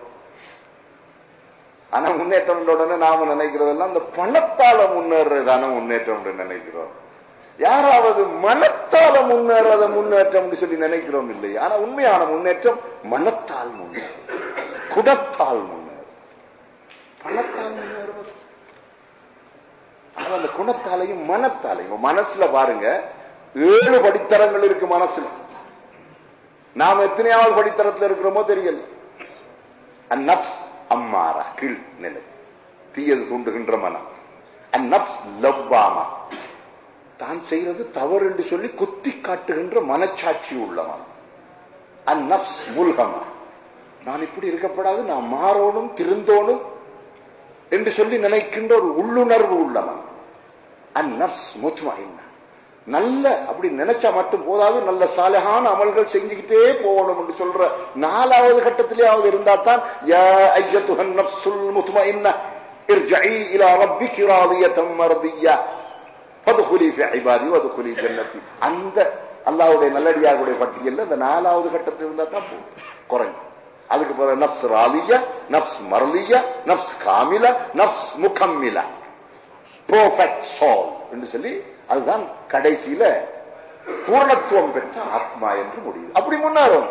ஆனா முன்னேற்றம் உடனே நாம நினைக்கிறதெல்லாம் அந்த பணத்தால முன்னேறதான முன்னேற்றம் நினைக்கிறோம் யாராவது மனத்தால முன்னேறத முன்னேற்றம் சொல்லி நினைக்கிறோம் இல்லை ஆனா உண்மையான முன்னேற்றம் மனத்தால் முன்னேறும் குணத்தால் முன்னேறும் பணத்தால் முன்னேறுவது ஆனா அந்த குணத்தாலையும் மனத்தாலையும் மனசுல பாருங்க ஏழு படித்தரங்கள் இருக்கு மனசுல நாம் எத்தனையாவது படித்தரத்தில் இருக்கிறோமோ தெரியல அந்நப்ஸ் அம்மாரா கீழ் நிலை தீயது தூண்டுகின்ற மனம் அந்நப்ஸ் லவ்வாமா தான் செய்யறது தவறு என்று சொல்லி குத்தி காட்டுகின்ற மனச்சாட்சி உள்ள மனம் அந்நப்ஸ் முல்கமா நான் இப்படி இருக்கப்படாது நான் மாறோனும் திருந்தோனும் என்று சொல்லி நினைக்கின்ற ஒரு உள்ளுணர்வு உள்ளவன் அந்நப்ஸ் முத்மஹின்னா நல்ல அப்படி நினைச்சா மட்டும் போதாது நல்ல சாலையான அமல்கள் செஞ்சுக்கிட்டே போகணும் என்று சொல்ற நாலாவது கட்டத்திலேயாவது இருந்தா தான் யா ஐயத்துஹன் நப்சுல் முத்மஇன்ன இர்ஜஇ இலா ரப்பிகி ராதியத்தம் மர்தியா ஃபதுகுலி ஃபி இபாதி வதுகுலி ஜன்னதி அந்த அல்லாஹ்வுடைய நல்லடியாருடைய பட்டியல்ல அந்த நாலாவது கட்டத்தில் இருந்தா தான் போகும் குறையும் அதுக்கு பிறகு நப்ஸ் ராலியா நப்ஸ் மர்லியா நப்ஸ் காமில நப்ஸ் முகம்மில ப்ரோஃபெக்ட் சோல் என்று சொல்லி அதுதான் கடைசியில பூர்ணத்துவம் பெற்ற ஆத்மா என்று முடியும் அப்படி முன்னேறும்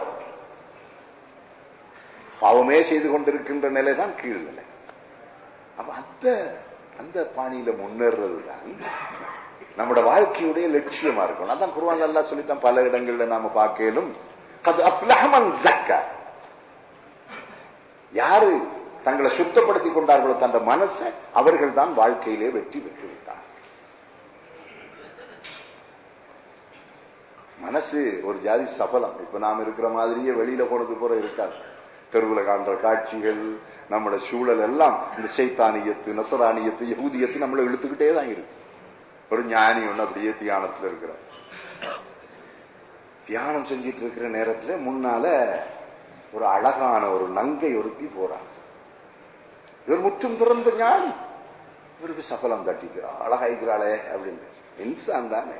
பாவமே செய்து கொண்டிருக்கின்ற நிலைதான் கீழ்நிலை அப்ப அந்த அந்த பாணியில முன்னேறது தான் நம்முடைய வாழ்க்கையுடைய லட்சியமா இருக்கும் அதான் குருவான் அல்லா சொல்லித்தான் பல இடங்கள்ல நாம பார்க்கலும் அது அப்லஹமன் ஜக்க யாரு தங்களை சுத்தப்படுத்திக் கொண்டார்களோ தந்த மனசை அவர்கள் தான் வாழ்க்கையிலே வெற்றி பெற்று விட்டார் மனசு ஒரு ஜாதி சபலம் இப்ப நாம் இருக்கிற மாதிரியே வெளியில போனது போற இருக்காது தெருவில் காண்ற காட்சிகள் நம்மளோட சூழல் எல்லாம் இந்த சைத்தானியத்து நசரானியத்து யகுதியத்து நம்மளை இழுத்துக்கிட்டே தான் இருக்கு ஒரு ஞானி ஒண்ணு அப்படியே தியானத்துல இருக்கிற தியானம் செஞ்சிட்டு இருக்கிற நேரத்துல முன்னால ஒரு அழகான ஒரு நங்கை ஒருத்தி போறார் இவர் முற்றும் திறந்த ஞானி இவருக்கு சபலம் தட்டிக்கிறார் அழகாய்க்கிறாளே அப்படின்னு இன்சான் தானே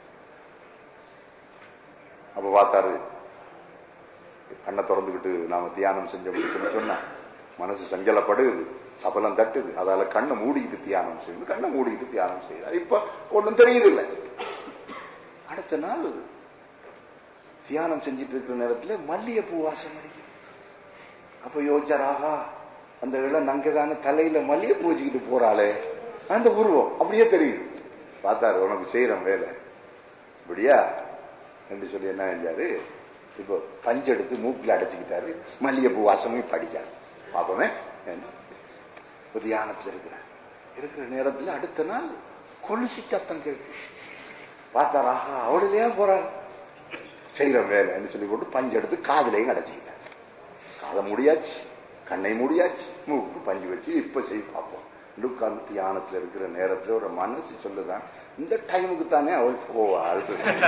அப்ப பார்த்தாரு கண்ணை திறந்துகிட்டு நாம தியானம் செஞ்சோம்னு சொன்னா மனசு சஞ்சலப்படுது சபலம் தட்டுது அதால கண்ணை மூடிக்கிட்டு தியானம் செய்யுது கண்ணை மூடிக்கிட்டு தியானம் செய்யுது இப்ப ஒண்ணும் தெரியுது இல்லை அடுத்த நாள் தியானம் செஞ்சிட்டு இருக்கிற நேரத்துல மல்லிகைப்பூ வாசம் அடிக்குது அப்ப யோசிச்சார் ஆஹா அந்த இளம் நங்கதான தலையில மல்லிகைப்பூ வச்சுக்கிட்டு போறாளே அந்த உருவம் அப்படியே தெரியுது பார்த்தாரு உனக்கு செய்யறோம் வேலை இப்படியா என்று சொல்லி என்ன செஞ்சாரு இப்போ பஞ்செடுத்து மூக்கில் அடைச்சுக்கிட்டாரு மல்லிகைப்பூ வாசமும் படிக்காரு பாப்போமே ஒரு தியானத்தில் இருக்கிறார் இருக்கிற நேரத்தில் அடுத்த நாள் கொலுசி சத்தம் கேட்கு பார்த்தார் ஆஹா அவளுலையா போறார் செய்யற வேலைன்னு சொல்லி போட்டு பஞ்சு எடுத்து காதலையும் அடைச்சிக்கிட்டார் காதை முடியாச்சு கண்ணை முடியாச்சு மூக்கு பஞ்சு வச்சு இப்ப செய்ய பார்ப்போம் உட்கார்ந்து தியானத்துல இருக்கிற நேரத்துல ஒரு மனசு சொல்லுதான் இந்த டைமுக்கு தானே அவள் போவாள்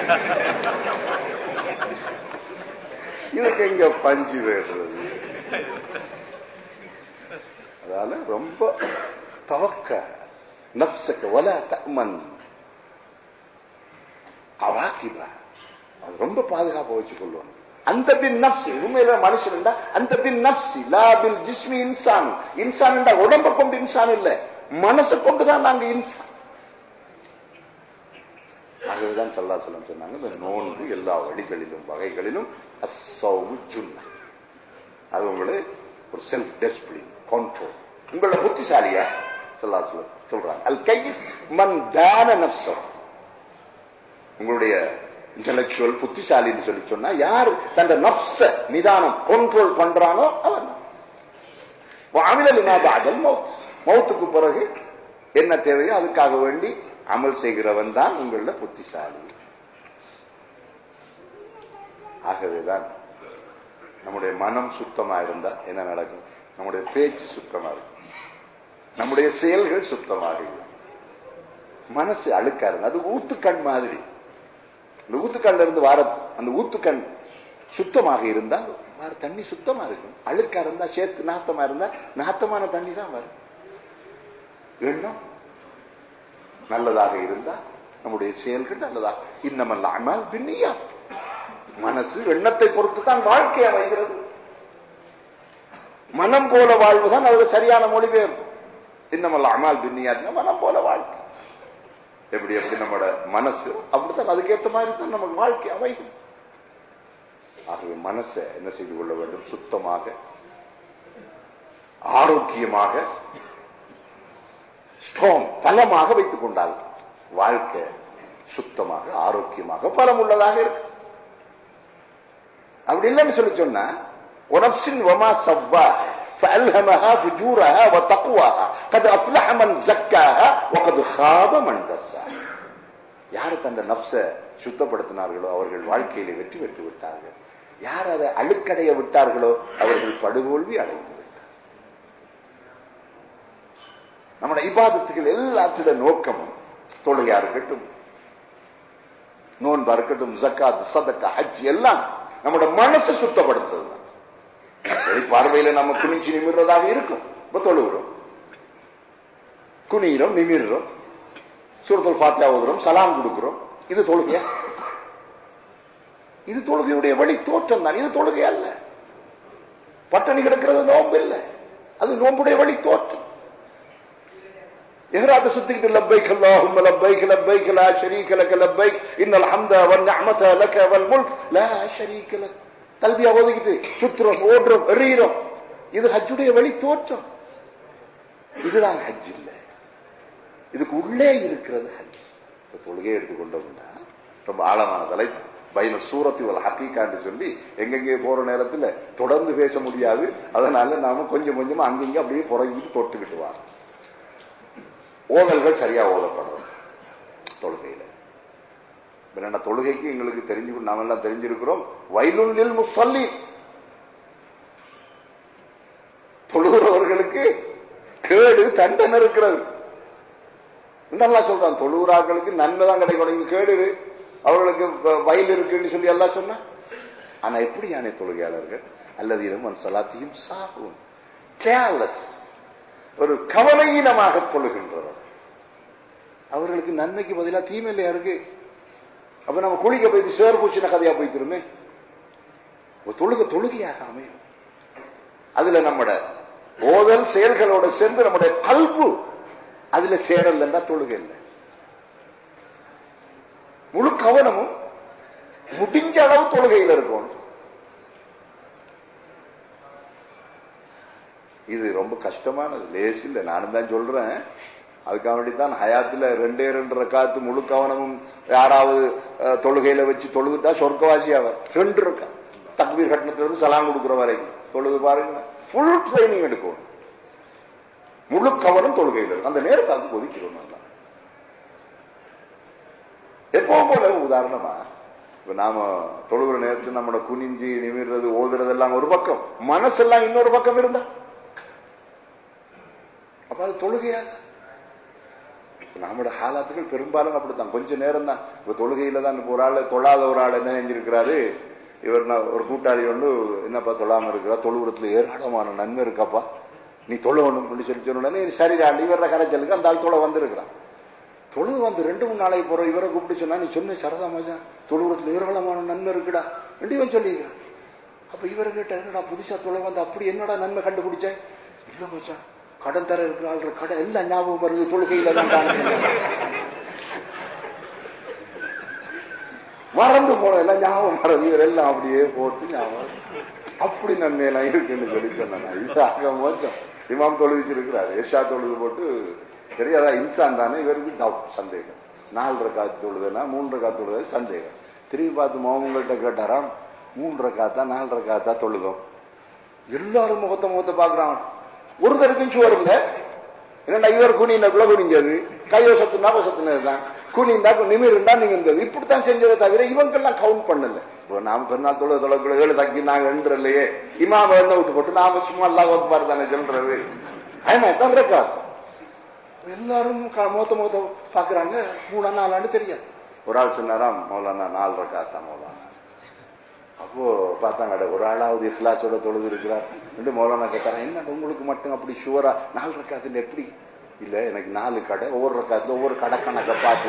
இதுக்கு எங்க பஞ்சு வேடுறது அதால ரொம்ப தவக்க நப்சக்க வல தமன் அவாக்கிபா அது ரொம்ப பாதுகாப்பா வச்சு கொள்ளுவாங்க அந்த பின் நப்சி உண்மையில மனுஷன் அந்த பின் நப்சி லா பில் ஜிஸ்மி இன்சான் இன்சான் உடம்ப கொண்டு இன்சான் இல்ல மனசை கொண்டுதான் நாங்க இன்சான் ஆகவேதான் சல்லா சொல்லம் சொன்னாங்க இந்த நோன்பு எல்லா வழிகளிலும் வகைகளிலும் அசௌவு ஜுன்ன அது உங்களை ஒரு செல்ஃப் டிசிப்ளின் கண்ட்ரோல் உங்களோட புத்திசாலியா சல்லா சொல்ல சொல்றாங்க அல் கைஸ் மன் தான நப்சம் உங்களுடைய இன்டலெக்சுவல் புத்திசாலின்னு சொல்லி சொன்னா யார் தந்த நப்ச நிதானம் கண்ட்ரோல் பண்றானோ அவன் அமில பாதல் மவுத் மௌத்துக்கு பிறகு என்ன தேவையோ அதுக்காக வேண்டி அமல் செய்கிறவன் தான் உங்கள புத்திசாலி ஆகவேதான் நம்முடைய மனம் சுத்தமா இருந்தா என்ன நடக்கும் நம்முடைய பேச்சு சுத்தமா இருக்கும் நம்முடைய செயல்கள் சுத்தமாக இருக்கும் மனசு அழுக்கா இருக்கு அது ஊத்துக்கண் மாதிரி அந்த ஊத்துக்கண்ல இருந்து வார அந்த ஊத்துக்கண் சுத்தமாக இருந்தா வார தண்ணி சுத்தமா இருக்கும் அழுக்கா இருந்தா சேர்த்து நாத்தமா இருந்தா நாத்தமான தண்ணி தான் வரும் எண்ணம் நல்லதாக இருந்தா நம்முடைய செயல்கள் நல்லதாக இன்னமல்ல அமல் பின்னியா மனசு எண்ணத்தை பொறுத்து தான் வாழ்க்கை அமைகிறது மனம் போல வாழ்வுதான் அதுக்கு சரியான மொழிபெயர்ப்பு இன்னமல்ல அமால் பின்னியாத்னா மனம் போல வாழ்க்கை எப்படி எப்படி நம்மட மனசு அப்படித்தான் அதுக்கேற்ற மாதிரி தான் நமக்கு வாழ்க்கை அமையும் ஆகவே மனசை என்ன செய்து கொள்ள வேண்டும் சுத்தமாக ஆரோக்கியமாக ஸ்ட்ராங் பலமாக வைத்துக் கொண்டால் வாழ்க்கை சுத்தமாக ஆரோக்கியமாக பலம் உள்ளதாக இருக்கு அப்படி இல்லைன்னு சொல்லி சொன்னா உனப்சின் வமா சவ்வா فألهمها فجورها وتقواها قد أفلح من زكاها وقد خاب من دساها யார் தந்த நப்ச சுத்தப்படுத்தினார்களோ அவர்கள் வாழ்க்கையிலே வெற்றி பெற்று விட்டார்கள் யார் அதை அழுக்கடைய விட்டார்களோ அவர்கள் படுதோல்வி அடைந்து விட்டார் நம்முடைய இபாதத்துகள் எல்லாத்தோட நோக்கமும் தொழுகையா இருக்கட்டும் நோன்பா இருக்கட்டும் ஜக்காத் சதக்கா ஹஜ் எல்லாம் நம்முடைய மனசை சுத்தப்படுத்துறது பார்வையில நம்ம குனிச்சு நிமிர்றதாக இருக்கும் இப்ப தொழுகிறோம் குனிகிறோம் நிமிர்றோம் சூரத்தல் பாத்தியா ஓதுறோம் சலாம் கொடுக்கிறோம் இது தொழுகையா இது தொழுகையுடைய வழி தோற்றம் தான் இது தொழுகை அல்ல பட்டணி கிடக்கிறது நோம்பு இல்லை அது நோம்புடைய வழி தோற்றம் எஹராத்த சுத்திக்கிட்டு லப்பைக் அல்லாஹும்ம லப்பைக் லப்பைக் லா ஷரீக லக லப்பைக் இன்னல் ஹம்த வன் நிஅமத லக வல் முல்க் லா ஷரீக லக் கல்வியா ஓதிக்கிட்டு சுத்துறோம் ஓடுறோம் எறிகிறோம் இது ஹஜ்ஜுடைய வழி தோற்றம் இதுதான் ஹஜ் இல்ல இதுக்கு உள்ளே இருக்கிறது ஹஜ் தொழுகையை எடுத்துக்கொண்டோம்னா ரொம்ப ஆழமான தலைப்பு பைன சூரத்தி ஒரு ஹக்கீக்கான்னு சொல்லி எங்கெங்கே போற நேரத்துல தொடர்ந்து பேச முடியாது அதனால நாம கொஞ்சம் கொஞ்சமா அங்கங்க அப்படியே புறங்கிட்டு தொட்டுக்கிட்டு வரோம் ஓதல்கள் சரியா ஓதப்படும் தொழுகையில என்ன தொழுகைக்கு எங்களுக்கு தெரிஞ்சு நாம எல்லாம் தெரிஞ்சிருக்கிறோம் வயலுள்ளில் முசல்லி தொழுகிறவர்களுக்கு கேடு தண்டனை இருக்கிறது நல்லா சொல்றான் தொழுகிறார்களுக்கு நன்மை தான் கிடைக்கும் இங்க கேடு அவர்களுக்கு வயல் இருக்குன்னு சொல்லி எல்லாம் சொன்னா ஆனா எப்படி யானை தொழுகையாளர்கள் அல்லது இரமன் சலாத்தியும் சாகும் கேர்லெஸ் ஒரு கவலையினமாக தொழுகின்றவர் அவர்களுக்கு நன்மைக்கு பதிலாக தீமை இல்லையா இருக்கு அப்ப நம்ம குளிக்க போயிட்டு சேர் பூச்சின கதையா போய்த்திருமே தொழுக தொழுகையாக அமையும் அதுல நம்மட ஓதல் செயல்களோட சேர்ந்து நம்முடைய கல்பு அதுல சேரலன்னா தொழுகை இல்லை முழு கவனமும் முடிஞ்ச அளவு தொழுகையில் இருக்கும் இது ரொம்ப கஷ்டமானது லேஸ் இல்லை நானும் தான் சொல்றேன் அதுக்காக வேண்டித்தான் ஹயாத்துல ரெண்டே ரெண்டு ரக்காத்து முழு கவனமும் யாராவது தொழுகையில வச்சு தொழுதுட்டா சொர்க்கவாசி அவர் ரெண்டு இருக்கா தக்பீர் கட்டணத்துல இருந்து சலாம் கொடுக்குற வரைக்கும் தொழுது பாருங்க ஃபுல் ட்ரைனிங் எடுக்கணும் முழு கவனம் தொழுகையில் இருக்கும் அந்த நேரத்தாக்கு ஒதுக்கிறோம் நல்லா எப்பவும் போல உதாரணமா இப்ப நாம தொழுகிற நேரத்தில் நம்மளோட குனிஞ்சு நிமிர்றது ஓதுறது எல்லாம் ஒரு பக்கம் மனசெல்லாம் இன்னொரு பக்கம் இருந்தா அப்ப அது தொழுகையா நம்மளோட ஹாலாத்துகள் பெரும்பாலும் அப்படித்தான் கொஞ்ச நேரம் தான் இப்ப தொழுகையில தான் ஒரு ஆள் தொழாத ஒரு ஆள் என்ன செஞ்சிருக்கிறாரு இவர் ஒரு கூட்டாளி ஒன்று என்னப்பா தொழாம இருக்கிறா தொழுவுறத்துல ஏராளமான நன்மை இருக்காப்பா நீ தொழணும் சொல்லி சொல்லி சொன்னே சரி ஆண்டு இவர கரைச்சலுக்கு அந்த ஆள் தொலை வந்திருக்கிறான் தொழுது வந்து ரெண்டு மூணு நாளைக்கு போற இவரை கூப்பிட்டு சொன்னா நீ சொன்ன சரதா மச்சான் தொழுவுறத்துல ஏராளமான நன்மை இருக்குடா ரெண்டு இவன் சொல்லிக்கிறான் அப்ப இவரை கேட்ட என்னடா புதுசா தொலை வந்து அப்படி என்னடா நன்மை கண்டுபிடிச்சேன் இல்ல மச்சான் கடன் தர இருக்கிற ஆள்ற கடை எல்லாம் ஞாபகம் வருது தொழுகையில மறந்து போன எல்லாம் ஞாபகம் மறந்து இவர் எல்லாம் அப்படியே போட்டு ஞாபகம் அப்படி நன்மையெல்லாம் இருக்குன்னு சொல்லி சொன்னாங்க இது ஆக மோசம் இமாம் தொழுவிச்சிருக்கிறார் ஏஷா தொழுது போட்டு தெரியாதா இன்சான் தானே இவருக்கு டவுட் சந்தேகம் நாலு ரக்காத்து தொழுதுனா மூன்று ரக்காத்து தொழுது சந்தேகம் திரும்பி பார்த்து மோமங்கள்ட்ட கேட்டாராம் மூன்றரை காத்தா நாலரை காத்தா தொழுதோம் எல்லாரும் முகத்த முகத்தை பாக்குறான் ஒருத்தருக்கும் சுவர் இல்ல என்னடா இவர் குனிந்தக்குள்ள குனிஞ்சது கைவசத்துனா வசத்துனதுதான் குனிந்தா நிமிர்ந்தா நிமிர்ந்தது இப்படித்தான் செஞ்சதை தவிர இவங்கெல்லாம் கவுண்ட் பண்ணல இப்போ நாம பெருநாள் தொழுத தொழக்குள்ள ஏழு தக்கி நாங்க என்றலையே இமாம என்ன விட்டு போட்டு நாம சும்மா அல்லா ஒப்பாரு தானே சொல்றது ஆமா தான் இருக்கா எல்லாரும் க- முகத்த முகத்த பாக்குறாங்க மூணா நாலாண்டு தெரியாது ஒரு ஆள் சொன்னாராம் மௌலானா நாலு ரக்காத்தா மௌலானா அப்போ பார்த்தாங்க அட, ஒரு ஆளாவது இஸ்லாசோட தொழுது இருக்கிறார் ரெண்டு மௌலானா கேட்டாங்க என்ன உங்களுக்கு மட்டும் அப்படி ஷுவரா நாலு ரக்காத்துல எப்படி இல்ல எனக்கு நாலு கடை ஒவ்வொரு ரக்காத்துல ஒவ்வொரு கடை கணக்க பார்த்து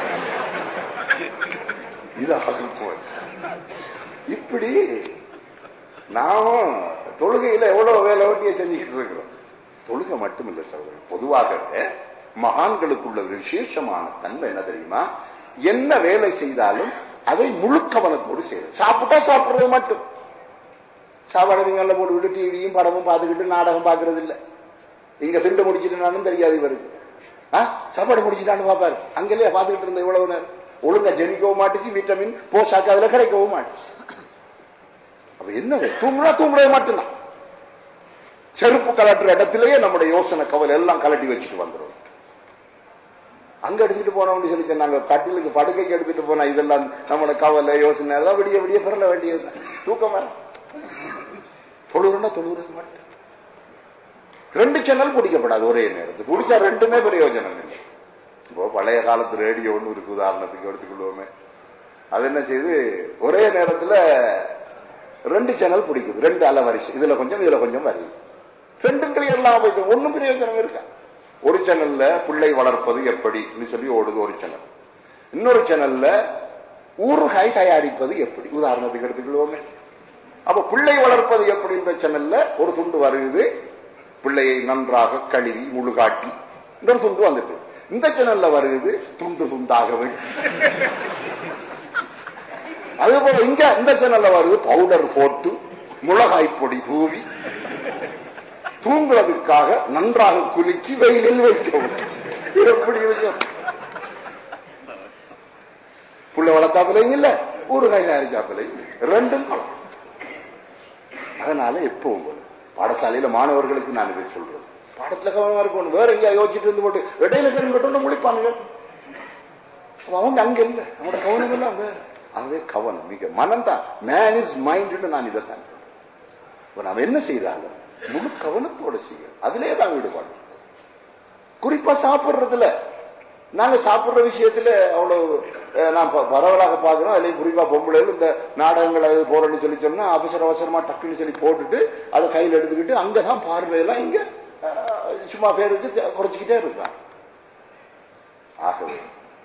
இது ஆகும் போய் இப்படி நாமும் தொழுகையில எவ்வளவு வேலை ஓட்டிய செஞ்சுக்கிட்டு இருக்கிறோம் தொழுகை மட்டும் இல்ல சகோதரர் பொதுவாக மகான்களுக்குள்ள ஒரு விசேஷமான தன்மை என்ன தெரியுமா என்ன வேலை செய்தாலும் அதை முழு கவனத்தோடு செய்யறது சாப்பிட்டா சாப்பிடுறது மட்டும் சாப்பாடு நீங்க நல்லா போட்டு விட்டு டிவியும் படமும் பார்த்துக்கிட்டு நாடகம் பார்க்கறது இல்ல இங்க திண்டு முடிச்சிட்டுனாலும் தெரியாது இவருக்கு ஆ? சாப்பாடு முடிச்சிட்டான்னு பாப்பாரு அங்கேயே பார்த்துக்கிட்டு இருந்த இவ்வளவு நேரம் ஒழுங்கா ஜெனிக்கவும் மாட்டுச்சு விட்டமின் போஷாக்கு அதுல கிடைக்கவும் மாட்டுச்சு அப்ப என்ன தூங்குனா தூங்குறது மட்டும்தான் செருப்பு கலட்டுற இடத்திலேயே நம்முடைய யோசனை கவலை எல்லாம் கலட்டி வச்சுட்டு வந்துடும் அங்க எடுத்துட்டு போனோம்னு சொல்லி சொன்னாங்க கட்டிலுக்கு படுக்கைக்கு எடுத்துட்டு போனா இதெல்லாம் நம்மளோட கவலை யோசனை எல்லாம் விடிய விடிய பெறல வேண்டியது தூக்கம் வர தொழுறா தொழுகிறது மட்டும் ரெண்டு சேனல் பிடிக்கப்படாது ஒரே நேரத்துக்கு பிடிச்சா ரெண்டுமே பிரயோஜனம் இல்லை இப்போ பழைய காலத்து ரேடியோ ஒன்று இருக்கு உதாரணத்துக்கு எடுத்துக்கொள்வோமே அது என்ன செய்யுது ஒரே நேரத்துல ரெண்டு சேனல் பிடிக்குது ரெண்டு அலவரிசை இதுல கொஞ்சம் இதுல கொஞ்சம் வருது ரெண்டும் கிளியர் எல்லாம் போயிட்டு ஒன்னும் பிரயோஜனம் இருக்கா ஒரு சேனல்ல பிள்ளை வளர்ப்பது எப்படின்னு சொல்லி ஓடுது ஒரு சேனல் இன்னொரு சேனல்ல ஊறுகாய் தயாரிப்பது எப்படி உதாரணத்துக்கு எடுத்துக்கொள்வோமே அப்ப பிள்ளை வளர்ப்பது எப்படின்ற சேனல்ல ஒரு துண்டு வருது பிள்ளையை நன்றாக கழுவி முழுகாட்டி இன்னொரு துண்டு வந்துட்டு இந்த சேனல்ல வருது துண்டு துண்டாக வேண்டும் அதே போல இங்க இந்த சேனல்ல வருது பவுடர் போட்டு மிளகாய் பொடி தூவி தூங்குறதுக்காக நன்றாக குலுக்கி வெயிலில் வைக்கவும் இது எப்படி இருக்கும் புள்ள வளர்த்தாப்பிலையும் இல்ல ஊறுகாய் தயாரிச்சாப்பிலையும் ரெண்டும் கலந்து அதனால எப்பவும் போல பாடசாலையில மாணவர்களுக்கு நான் இதை சொல்றேன் பாடத்துல கவனமா இருக்கணும் வேற எங்கேயா யோசிச்சுட்டு இருந்து போட்டு இடையில கண் கட்டு முழிப்பானுங்க அப்ப அவங்க அங்க இல்ல அவனோட கவனம் எல்லாம் வேற அதுவே கவனம் மிக மனம் தான் மேன் இஸ் மைண்ட் நான் இதைத்தான் சொல்றேன். இப்ப நாம் என்ன செய்தாலும் முழு கவனத்தோட செய்ய அதிலே தான் ஈடுபாடு குறிப்பா சாப்பிடுறதுல நாங்க சாப்பிடுற விஷயத்துல அவ்வளவு அஹ், நான் ப- பரவலாக பாக்குறோம் அதுலயும் குறிப்பா பொம்பளைகள் இந்த நாடகங்கள் அது போறேன்னு சொல்லி சொன்னா அவசர அவசரமா டக்குன்னு சொல்லி போட்டுட்டு அதை கையில் எடுத்துக்கிட்டு அங்கதான் பார்வையெல்லாம் இங்க அஹ், சும்மா பேருக்கு தெ- குறைச்சிக்கிட்டே இருக்கான் ஆகவே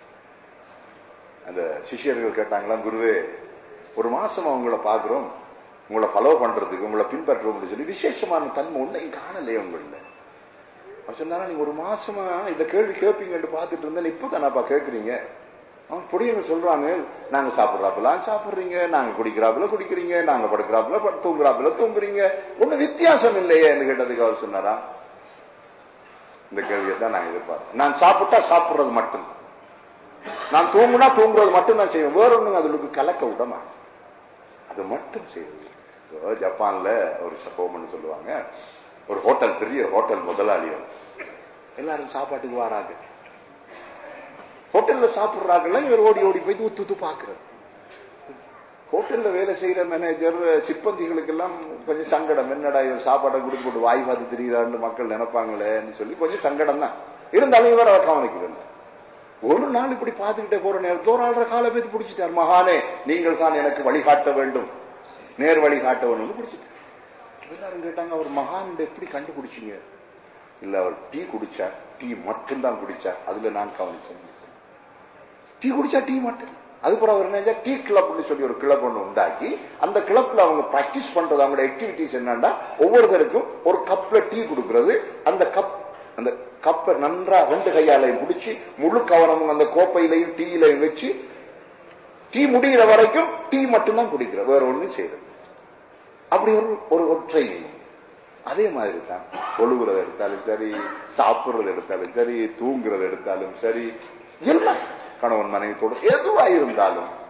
அந்த சிஷ்யர்கள் கேட்டாங்களாம் குருவே ஒரு மாசம் அவங்கள பாக்குறோம் உங்களை ஃபாலோ பண்றதுக்கு உங்களை பின்பற்றுவோம்னு சொல்லி விசேஷமான தன்மை ஒன்றையும் காணலையே உங்கள அவர் சொன்னாரா நீங்க ஒரு மாசமா இந்த கேள்வி கேட்பீங்கன்னு பார்த்துட்டு இருந்தேன் இப்ப தானப்பா கேட்கறீங்க அவன் புடியவங்க சொல்றாங்க நாங்க சாப்பிடுறாப்புலாம் சாப்பிடுறீங்க நாங்க குடிக்கிறாப்புல குடிக்கிறீங்க நாங்க படுக்கிறாப்புல படு- தூங்குறாப்புல தூங்குறீங்க ஒண்ணு வித்தியாசம் இல்லையேன்னு கேட்டதுக்கு அவர் சொன்னாரா இந்த கேள்வியை தான் நான் எதிர்பார்த்தேன் நான் சாப்பிட்டா சாப்பிடுறது மட்டும் நான் தூங்குனா தூங்குறது மட்டும் தான் செய்வேன் வேற ஒண்ணும் அதுக்கு கலக்க விட மாட்டேன் அது மட்டும் செய்வது இப்போ ஜப்பான்ல ஒரு சம்பவம்னு சொல்லுவாங்க ஒரு ஹோட்டல் பெரிய ஹோட்டல் முதலாளி அவர். எல்லாரும் சாப்பாட்டுக்கு வராங்க ஹோட்டல்ல சாப்பிடுறாங்கல்ல இவர் ஓடி ஓடி போய் ஊத்து ஊத்து பாக்குறது ஹோட்டல்ல வேலை செய்யற மேனேஜர் சிப்பந்திகளுக்கு எல்லாம் கொஞ்சம் சங்கடம் என்னடா இவர் சாப்பாடை கொடுத்து போட்டு வாய் பார்த்து தெரியுதான்னு மக்கள் நினைப்பாங்களேன்னு சொல்லி கொஞ்சம் சங்கடம் தான் இருந்தாலும் இவர் அவர் கவனிக்கவில்லை ஒரு நாள் இப்படி பார்த்துக்கிட்டே போற நேரத்தில் ஒரு ஆள்ற காலை பேசி பிடிச்சிட்டார் மகானே நீங்கள் தான் எனக்கு வழிகாட்ட வேண்டும் நேர் வழி காட்ட வேணும்னு பிடிச்சிட்டார் எல்லாரும் கேட்டாங்க அவர் மகான் எப்படி கண்டுபிடிச்சீங்க இல்ல அவர் டீ குடிச்சார் டீ மட்டும்தான் குடிச்சார் அதுல நான் கவனிச்சேன் டீ குடிச்சா டீ மட்டும் அதுக்கப்புறம் அவர் என்ன டீ கிளப்னு சொல்லி ஒரு கிளப் ஒன்று உண்டாக்கி அந்த கிளப்ல அவங்க பிராக்டிஸ் பண்றது அவங்களோட ஆக்டிவிட்டிஸ் என்னன்னா ஒவ்வொருத்தருக்கும் ஒரு கப்ல டீ கொடுக்கிறது அந்த கப் அந்த கப்பை நன்றா ரெண்டு கையாலையும் பிடிச்சி முழு கவனமும் அந்த கோப்பையிலையும் டீயிலையும் வச்சு டீ முடிகிற வரைக்கும் டீ மட்டும்தான் குடிக்கிறது வேற ஒண்ணும் செய்யறது அப்படி ஒரு ஒரு ஒரு ட்ரைனிங் அதே மாதிரி தான் தொழுகிறது எடுத்தாலும் சரி சாப்பிடுறது எடுத்தாலும் சரி தூங்குறது எடுத்தாலும் சரி எல்லாம் கணவன் மனைவி தொடு எதுவா இருந்தாலும்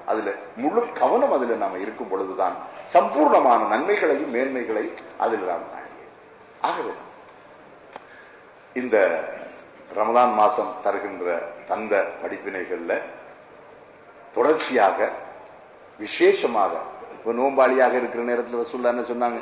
அதுல முழு கவனம் அதுல நாம இருக்கும் பொழுதுதான் சம்பூர்ணமான நன்மைகளையும் மேன்மைகளை அதில் நாம் காண ஆகவே இந்த ரமலான் மாசம் தருகின்ற தந்த படிப்பினைகள்ல தொடர்ச்சியாக விசேஷமாக இப்ப நோம்பாளியாக இருக்கிற நேரத்தில் ரசூல்லா என்ன சொன்னாங்க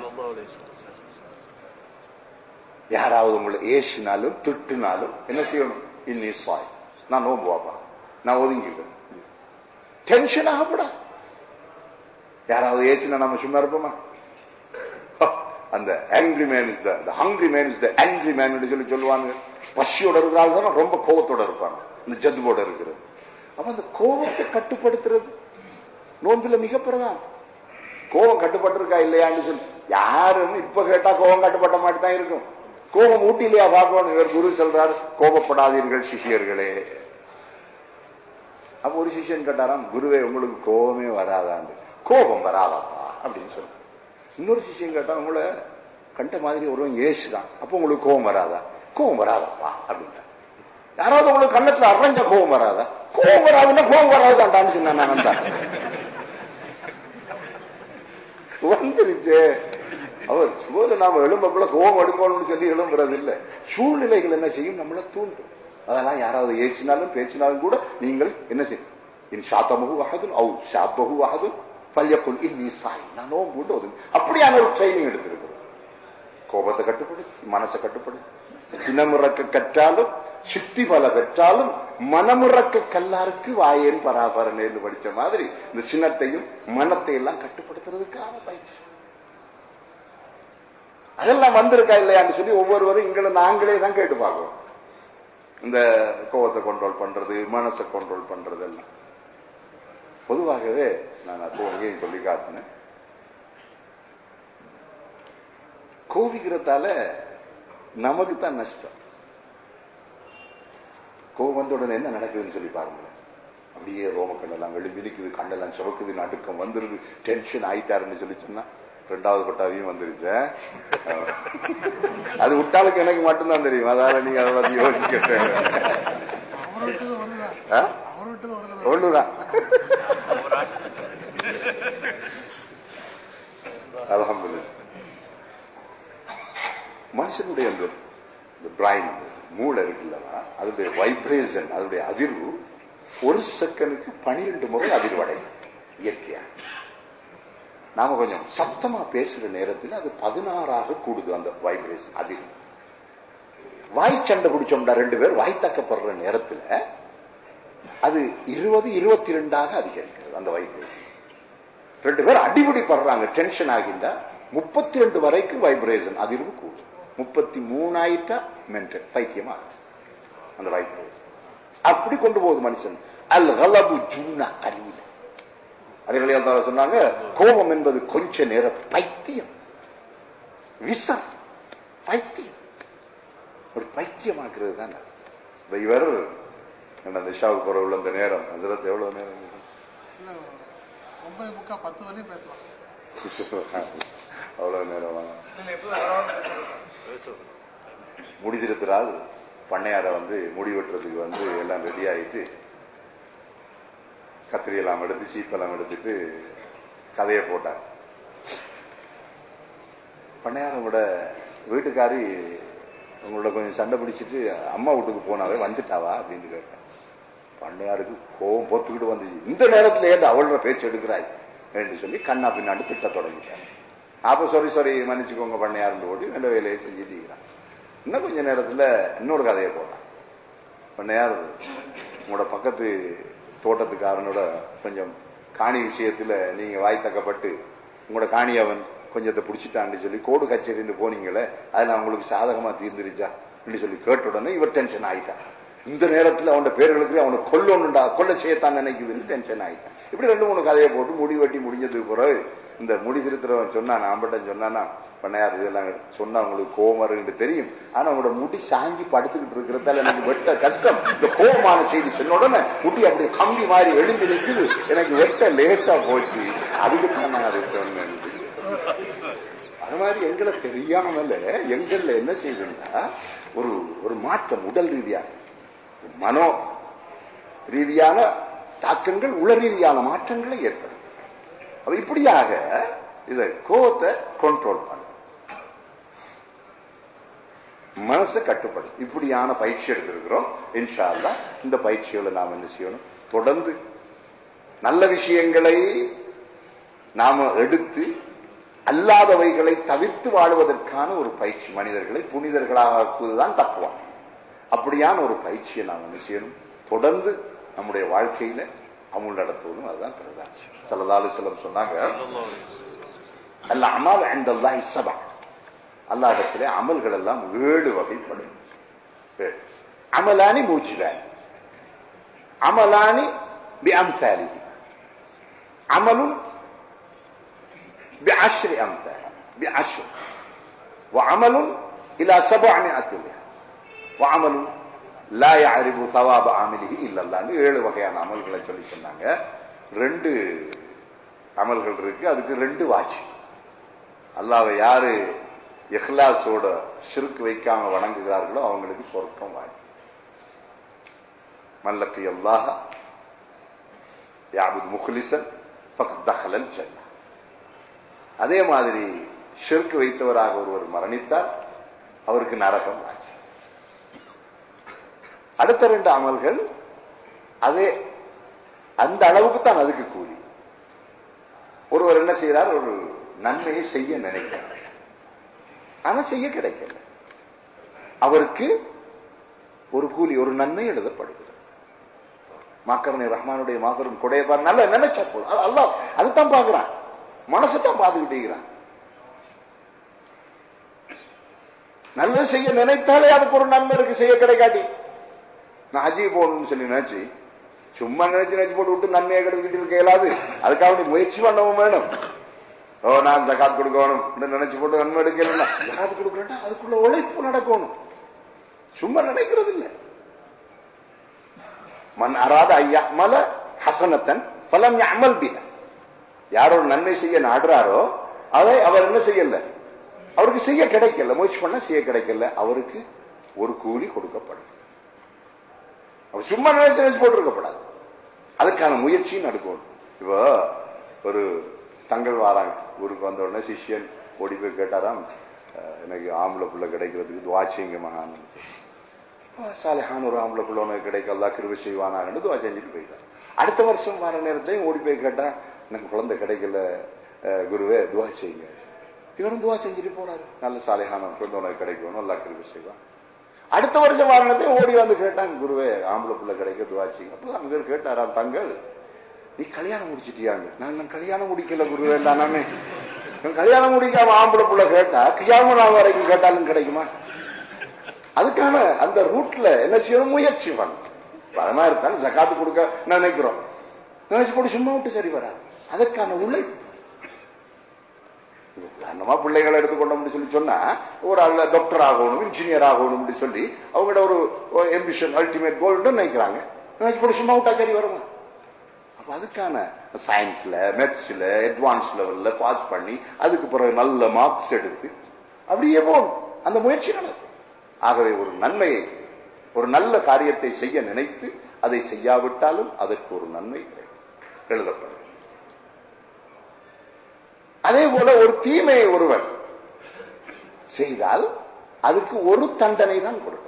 யாராவது உங்களை ஏசினாலும் திட்டினாலும் என்ன செய்யணும் இன்னி சாய் நான் நோம்பு வாப்பா நான் ஒதுங்கிடுவேன் டென்ஷன் ஆகப்படா யாராவது ஏசினா நம்ம சும்மா இருப்போமா அந்த angry man is the hungry man is the angry man சொல்லி சொல்லுவாங்க பசியோட இருக்கிறாங்க ரொம்ப கோபத்தோட இருப்பாங்க இந்த ஜதுவோட இருக்கிறது அப்ப அந்த கோபத்தை கட்டுப்படுத்துறது நோன்பில மிக பிரதானம் கோபம் கட்டுப்பட்டிருக்கா இல்லையான்னு சொல்லி யாரும் இப்ப கேட்டா கோபம் கட்டுப்பட்ட மாதிரி தான் இருக்கும் கோபம் ஊட்டிலையா பார்க்கணும் இவர் குரு சொல்றாரு கோபப்படாதீர்கள் சிஷியர்களே அப்ப ஒரு சிஷியன் கேட்டாராம் குருவே உங்களுக்கு கோபமே வராதான்னு கோபம் வராதாப்பா அப்படின்னு சொல்லு இன்னொரு சிஷியன் கேட்டா உங்களை கண்ட மாதிரி ஒருவன் ஏசுதான் அப்ப உங்களுக்கு கோபம் வராதா கோபம் வராதப்பா அப்படின்ட்டு யாராவது உங்களுக்கு கண்ணத்துல அரைஞ்ச கோபம் வராதா கோபம் வராதுன்னா கோபம் வராதாண்டான்னு சொன்ன நான் வந்தான் வந்துருச்சு அவர் சுவரு நாம எழும்பக்குள்ள கோபம் எடுக்கணும்னு சொல்லி எழும்புறது இல்ல சூழ்நிலைகள் என்ன செய்யும் நம்மள தூண்டும் அதெல்லாம் யாராவது ஏசினாலும் பேசினாலும் கூட நீங்கள் என்ன செய்யும் இன் சாத்தமுகு வகதும் அவு ஷாப்பகு வகதும் பல்யக்குள் இன்னி சாய் நான் நோம்பு ஒதுங்க அப்படியான ஒரு ட்ரைனிங் எடுத்திருக்கிறோம் கோபத்தை கட்டுப்படுத்தி மனசை கட்டுப்படுத்தி சினமுறக்க கற்றாலும் சித்தி பல பெற்றாலும் மனமுறக்க கல்லாருக்கு வாயேன் பராபரனேன்னு படிச்ச மாதிரி இந்த சினத்தையும் மனத்தை எல்லாம் கட்டுப்படுத்துறதுக்கான பயிற்சி அதெல்லாம் வந்திருக்கா இல்லையான்னு சொல்லி ஒவ்வொருவரும் எங்களை நாங்களே தான் கேட்டு பார்க்கிறோம் இந்த கோபத்தை கண்ட்ரோல் பண்றது மனசை கண்ட்ரோல் பண்றது எல்லாம் பொதுவாகவே நான் அப்போ அங்கேயும் சொல்லி காட்டினேன் கோவிக்கிறதால நமக்கு தான் நஷ்டம் கோவம் வந்த உடனே என்ன நடக்குதுன்னு சொல்லி பாருங்களேன் அப்படியே ரோமக்கண் எல்லாம் வெளி விழிக்குது கண்ணெல்லாம் சிவக்குது நடுக்கம் வந்துருது டென்ஷன் ஆயிட்டாருன்னு சொல்லி சொன்னா ரெண்டாவது கொட்டாவையும் வந்துருச்சு அது விட்டாளுக்கு எனக்கு மட்டும்தான் தெரியும் அதால நீங்க அதை பத்தி யோசிக்க தேவை ஒண்ணுதான் அலமது மனுஷனுடைய அந்த பிரைன் மூளை இருக்குல்லவா அதனுடைய வைப்ரேஷன் அதனுடைய அதிர்வு ஒரு செகண்டுக்கு பனிரெண்டு முறை அதிர்வடையும் இயற்கையா நாம கொஞ்சம் சத்தமா பேசுற நேரத்தில் அது பதினாறாக கூடுது அந்த வைப்ரேஷன் அதிர்வு வாய் சண்டை பிடிச்சோம்டா ரெண்டு பேர் வாய் தக்கப்படுற நேரத்தில் அது இருபது இருபத்தி ரெண்டாக அதிகரிக்கிறது அந்த வைப்ரேஷன் ரெண்டு பேர் அடிபடி படுறாங்க டென்ஷன் ஆகின்றா முப்பத்தி ரெண்டு வரைக்கும் வைப்ரேஷன் அதிர்வு கூடும் முப்பத்தி மூணாயிட்டா மென்டல் பைத்தியம் ஆகுது அந்த வைப்ரேஷன் அப்படி கொண்டு போகுது மனுஷன் அல் கலபு ஜூனா கலீல அதே சொன்னாங்க கோபம் என்பது கொஞ்ச நேரம் பைத்தியம் விஷம் பைத்தியம் ஒரு பைத்தியமாக்குறது தான் இவர் அந்த ஷாவுக்கு போற உள்ள அந்த நேரம் ஹசரத் எவ்வளவு நேரம் ஒன்பது முக்கா பத்து வரையும் பேசலாம் அவ்வளவு நேரமா முடிதிருக்கிறாள் பண்ணையார வந்து முடி வெட்டுறதுக்கு வந்து எல்லாம் ரெடி ஆயிட்டு கத்திரி எல்லாம் எடுத்து சீப்பெல்லாம் எடுத்துட்டு கதையை போட்டார் பண்ணையாரோட வீட்டுக்காரி உங்களோட கொஞ்சம் சண்டை பிடிச்சிட்டு அம்மா வீட்டுக்கு போனாவே வந்துட்டாவா அப்படின்னு கேட்டேன் பண்ணையாருக்கு கோவம் பொத்துக்கிட்டு வந்துச்சு இந்த நேரத்துல ஏன் அவளோட பேச்சு எடுக்கிறாய் என்று சொல்லி கண்ணா பின்னாடி திட்ட தொடங்கிட்டார் அப்ப சாரி சாரி மன்னிச்சுக்கோங்க பண்ணையாருன்னு ஓடி நல்ல வேலையை செஞ்சுட்டீங்கிறான் இன்னும் கொஞ்ச நேரத்துல இன்னொரு கதையை போட்டான் பண்ணையார் உங்களோட பக்கத்து தோட்டத்துக்காரனோட கொஞ்சம் காணி விஷயத்துல நீங்க வாய் தக்கப்பட்டு உங்களோட காணி அவன் கொஞ்சத்தை பிடிச்சிட்டான்னு சொல்லி கோடு கச்சேரின்னு போனீங்களே அதுல அவங்களுக்கு சாதகமா தீர்ந்துருச்சா சொல்லி கேட்ட உடனே இவர் டென்ஷன் ஆயிட்டான் இந்த நேரத்தில் அவனோட பேர்களுக்கு அவனை கொல்லணுண்டா கொல்ல செய்யத்தான் நினைக்குதுன்னு டென்ஷன் ஆயிட்டான் இப்படி ரெண்டு மூணு கதையை போட்டு முடி வெட்டி முடிஞ்சதுக்கு பிறகு இந்த முடி திருத்துறவன் சொன்னான் ஆம்பட்டன் சொன்னானா பண்ணையார் இதெல்லாம் சொன்னா உங்களுக்கு கோவம் வருன்னு தெரியும் ஆனா உங்களோட முடி சாஞ்சி படுத்துக்கிட்டு இருக்கிறதால எனக்கு வெட்ட கஷ்டம் இந்த கோபமான செய்தி சொன்ன உடனே முடி அப்படி கம்பி மாதிரி எழும்பி நிற்குது எனக்கு வெட்ட லேசா போச்சு அதுக்கு தான் நான் அதை சொன்னேன் அது மாதிரி எங்களை தெரியாமல எங்கள்ல என்ன செய்யுதுன்னா ஒரு ஒரு மாற்றம் உடல் ரீதியாக மனோ ரீதியான தாக்கங்கள் உளரீதியான மாற்றங்களை ஏற்படும் அப்ப இப்படியாக இதை கோபத்தை கண்ட்ரோல் பண்ண மனசை கட்டுப்படும் இப்படியான பயிற்சி எடுத்திருக்கிறோம் இன்ஷா அல்லாஹ் இந்த பயிற்சிகளை நாம் என்ன செய்யணும் தொடர்ந்து நல்ல விஷயங்களை நாம எடுத்து அல்லாதவைகளை தவிர்த்து வாழ்வதற்கான ஒரு பயிற்சி மனிதர்களை புனிதர்களாக ஆக்குவதுதான் தக்குவா அப்படியான ஒரு பயிற்சியை நாம் என்ன செய்யணும் தொடர்ந்து நம்முடைய வாழ்க்கையில அமுல் நடத்துவதும் அதுதான் பிரதான் சல்லல்லாஹு செல்லம் சொன்னாங்க அல்ல அமல் அண்டல்லாஹி சபா அல்லாஹிடத்திலே அமல்கள் எல்லாம் ஏழு வகைப்படும் ஏழு. அமலானி மூச்சிலானி அமலானி பி அம்சாலி அமலும் بعشر أمثال بعشر وعمل إلى سبعمائة ريال وعمل لا يعرف ثواب عامله إلا الله ஏழு வகையான அமல்களை சொல்லி சொன்னாங்க ரெண்டு அமல்கள் இருக்கு அதுக்கு ரெண்டு வாட்சி அல்லாவை யாரு இஹ்லாஸோட ஷிர்க் வைக்காம வணங்குகிறார்களோ அவங்களுக்கு சொர்க்கம் வாய்ப்பு மல்லக்கு அல்லாஹ யாபுத் முஹ்லிசன் பக்கத் தஹலல் ஜன்னா அதே மாதிரி ஷிர்க் வைத்தவராக ஒருவர் மரணித்தால் அவருக்கு நரகம் ஆச்சு அடுத்த ரெண்டு அமல்கள் அதே அந்த அளவுக்கு தான் அதுக்கு கூலி ஒருவர் என்ன செய்யறார் ஒரு நன்மையை செய்ய நினைக்கிறார் ஆனா செய்ய கிடைக்கல அவருக்கு ஒரு கூலி ஒரு நன்மை எழுதப்படுகிறது மாக்கரனை ரஹ்மானுடைய மாபெரும் கொடைய பாரு நல்ல நினைச்சா போதும் அல்ல அதுதான் பாக்குறான் மனசை தான் பார்த்துக்கிட்டே நல்லது செய்ய நினைத்தாலே அதுக்கு ஒரு நன்மை இருக்கு செய்ய கிடைக்காட்டி நான் ஹஜ்ஜி போகணும்னு சொல்லி நினைச்சு சும்மா நினைச்சு நினைச்சு போட்டு விட்டு நன்மையை கிடைக்கிட்டு இருக்க இயலாது அதுக்காக நீ முயற்சி பண்ணவும் வேணும் ஓ நான் ஜகாத் கொடுக்கணும் நினைச்சு போட்டு நன்மை எடுக்கல ஜகாத் கொடுக்கலன்னா அதுக்குள்ள உழைப்பு நடக்கணும் சும்மா நினைக்கிறது இல்லை மன் அராத ஐயா மல ஹசனத்தன் பலம் அமல் பின யார் ஒரு நன்மை செய்ய நாடுறாரோ அதை அவர் என்ன செய்யல அவருக்கு செய்ய கிடைக்கல முயற்சி பண்ண செய்ய கிடைக்கல அவருக்கு ஒரு கூலி கொடுக்கப்படும் அவர் சும்மா நினைச்சு நினைச்சு போட்டிருக்கப்படாது அதுக்கான முயற்சியும் நடக்கணும் இப்போ ஒரு தங்கள் வாராங்க ஊருக்கு வந்த உடனே சிஷ்யன் ஓடி போய் கேட்டாராம் அஹ், எனக்கு ஆம்பளை புள்ள கிடைக்கிறதுக்கு துவா செய்யுங்க மகான் சாலிஹான் ஒரு ஆம்பளை புள்ள உனக்கு கிடைக்க அல்லா கிருபை செய்வானாங்கன்னு துவா செஞ்சுட்டு போயிட்டார் அடுத்த வருஷம் வர நேரத்தையும் ஓடி போய் கேட்டா எனக்கு குழந்தை கிடைக்கல அஹ், குருவே துவா செய்யுங்க இவரும் துவா செஞ்சுட்டு போறாரு நல்ல சாலிஹான குழந்தை உனக்கு கிடைக்கணும் அல்லா கிருபை செய்வான் அடுத்த வருஷம் வாரணத்தையும் ஓடி வந்து கேட்டாங்க குருவே ஆம்பளை பிள்ளை கிடைக்க துவா செய்யுங்க அப்போ அங்க கேட்டாராம் தங்கள் நீ கல்யாணம் முடிச்சிட்டியாங்க நான் நான் கல்யாணம் முடிக்கல குருவே தானே நான் கல்யாணம் முடிக்காம ஆம்பளை புள்ள கேட்டா கியாம நாள் வரைக்கும் கேட்டாலும் கிடைக்குமா அதுக்கான அந்த ரூட்ல என்ன செய்யணும் முயற்சி பண்ணணும் இப்ப அது மாதிரி தான் ஜக்காத்து கொடுக்க நினைக்கிறோம் நினைச்சு போட்டு சும்மா விட்டு சரி வராது அதற்கான உழைப்பு உதாரணமா பிள்ளைகளை எடுத்துக்கொண்டோம்னு சொல்லி சொன்னா ஒரு ஆள் டாக்டர் ஆகணும் இன்ஜினியர் ஆகணும் சொல்லி அவங்களோட ஒரு எம்பிஷன் அல்டிமேட் கோல்டு நினைக்கிறாங்க நினைச்சு போட்டு சும்மா விட்டா சரி வருமா அப்ப அதுக்கான சயின்ஸ்ல மெத்ஸ்ல அட்வான்ஸ் லெவல்ல பாஸ் பண்ணி அதுக்கு பிறகு நல்ல மார்க்ஸ் எடுத்து அப்படியே போகணும் அந்த முயற்சி நடக்கும் ஆகவே ஒரு நன்மையை ஒரு நல்ல காரியத்தை செய்ய நினைத்து அதை செய்யாவிட்டாலும் அதற்கு ஒரு நன்மை கிடைக்கும். எழுதப்படும் அதே போல ஒரு தீமையை ஒருவன் செய்தால் அதுக்கு ஒரு தண்டனை தான் கொடுக்கும்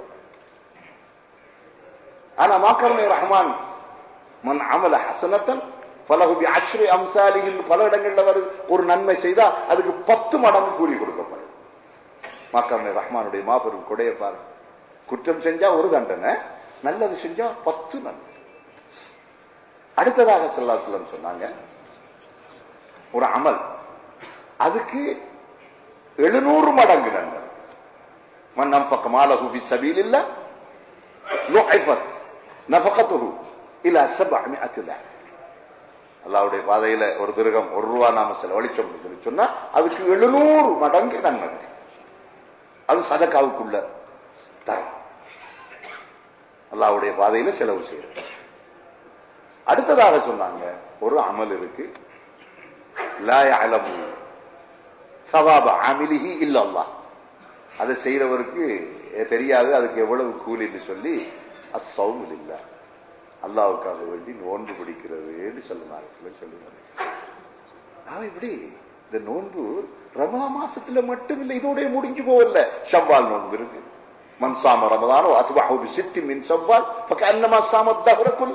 ஆனா மாக்கரமை ரஹ்மான் மன் அமல ஹசனத்தன் பலகுபி அஸ்ரீ அம்சாலியில் பல இடங்கள்ல வருது ஒரு நன்மை செய்தா அதுக்கு பத்து மடங்கு கூலி கொடுக்கப்படும் மாக்கரமை ரஹ்மானுடைய மாபெரும் கொடைய பாரு குற்றம் செஞ்சா ஒரு தண்டனை நல்லது செஞ்சா பத்து நன்மை அடுத்ததாக செல்லாசலம் சொன்னாங்க ஒரு அமல் அதுக்கு எழுநூறு மடங்கு நன்மை மன் நம்பக்க மாலகு பி சபீல் இல்ல லுஹைஃபத் நஃபகத்துஹு இலா சப்அமிஅத் தாக அல்லாஹ்வுடைய பாதையில ஒரு திருகம் ஒரு ரூபா நாம செலவழிச்சோம் சொல்லி சொன்னா அதுக்கு எழுநூறு மடங்கு நன்மை அது சதக்காவுக்குள்ள தரம் அல்லாஹ்வுடைய பாதையில செலவு செய்யறது அடுத்ததாக சொன்னாங்க ஒரு அமல் இருக்கு லா யஅலமு சவாப அமிலிஹி இல்லல்லா அதை செய்யறவருக்கு தெரியாது அதுக்கு எவ்வளவு கூலின்னு சொல்லி அசௌம் இல்ல அல்லாவுக்காக வேண்டி நோன்பு பிடிக்கிறது என்று சொல்லுவாங்க சொல்லுவாங்க நான் இப்படி இந்த நோன்பு ரமலா மாசத்துல மட்டும் இல்லை இதோட முடிஞ்சு போகல ஷவ்வால் நோன்பு இருக்கு மன் சாம ரமதானோ அத்வாஹு சித்தி மின் சவ்வால் பக்க அன்னமா சாமத் தகரக்குள்ள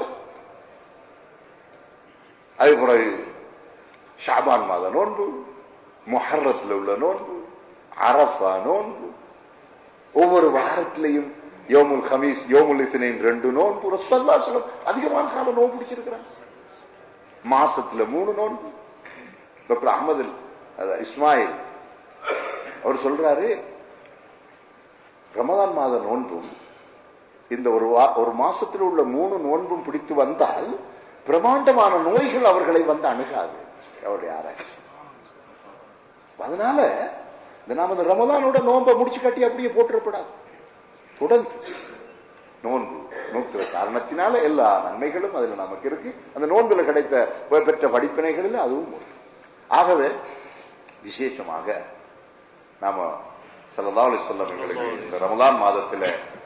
அதே பிறகு ஷாபான் மாத நோன்பு மொஹர்ரத்தில் உள்ள நோன்பு அரஃபா நோன்பு ஒவ்வொரு வாரத்திலையும் யோமுல் ஹமீஸ் யோமுல் இத்தினின் ரெண்டு நோன்பு ரசல்லா சொல்லும் அதிகமான காலம் நோன்பு பிடிச்சிருக்கிறான் மாசத்துல மூணு நோன்பு டாக்டர் அகமது இஸ்மாயில் அவர் சொல்றாரு ரமதான் மாத நோன்பும் இந்த ஒரு ஒரு மாசத்தில் உள்ள மூணு நோன்பும் பிடித்து வந்தால் பிரமாண்டமான நோய்கள் அவர்களை வந்து அணுகாது அவருடைய ஆராய்ச்சி அதனால இந்த நாம இந்த ரமதானோட நோன்பை முடிச்சு கட்டி அப்படியே போட்டுறப்படாது தொடர்ந்து நோன்பு நோக்கிற காரணத்தினால எல்லா நன்மைகளும் அதுல நமக்கு இருக்கு அந்த நோன்புல கிடைத்த பெற்ற படிப்பினைகளில் அதுவும் ஒன்று ஆகவே விசேஷமாக நாம சல்லா அலி சொல்லம் எங்களுக்கு இந்த ரமலான் மாதத்துல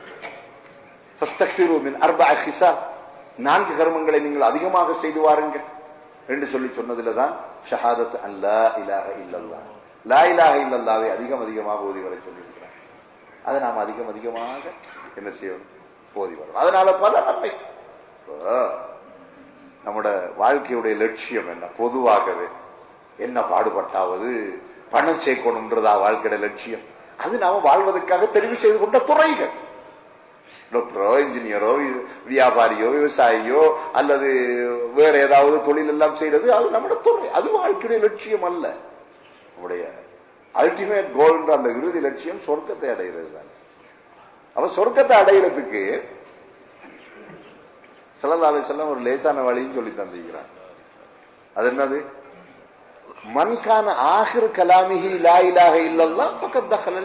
நான்கு கர்மங்களை நீங்கள் அதிகமாக செய்து வாருங்கள் என்று சொல்லி சொன்னதுல தான் ஷஹாதத் அல்லா இலாக இல்லல்லா லா இலாக இல்லல்லாவை அதிகம் அதிகமாக ஓதி வர சொல்லியிருக்கிறார் அதை நாம் அதிகம் அதிகமாக என்ன செய்யணும் ஓதி வரும் அதனால பல நன்மை நம்முடைய வாழ்க்கையுடைய லட்சியம் என்ன பொதுவாகவே என்ன பாடுபட்டாவது பணம் சேர்க்கணும்ன்றதா வாழ்க்கையுடைய லட்சியம் அது நாம வாழ்வதற்காக தெரிவு செய்து கொண்ட துறைகள் டாக்டரோ இன்ஜினியரோ வியாபாரியோ விவசாயியோ அல்லது வேற ஏதாவது தொழில் எல்லாம் செய்யறது அது நம்முடைய துறை அது வாழ்க்கையுடைய லட்சியம் அல்ல நம்முடைய அல்டிமேட் கோல்ன்ற அந்த இறுதி லட்சியம் சொர்க்கத்தை அடைகிறது தான் அவன் சொர்க்கத்தை அடைகிறதுக்கு சிலதாலை செல்ல ஒரு லேசான வழின்னு சொல்லி தந்திருக்கிறான் அது என்னது மன்கான ஆகிர் கலாமிகி லா இலாக இல்லல்லாம் பக்கத் தகலல்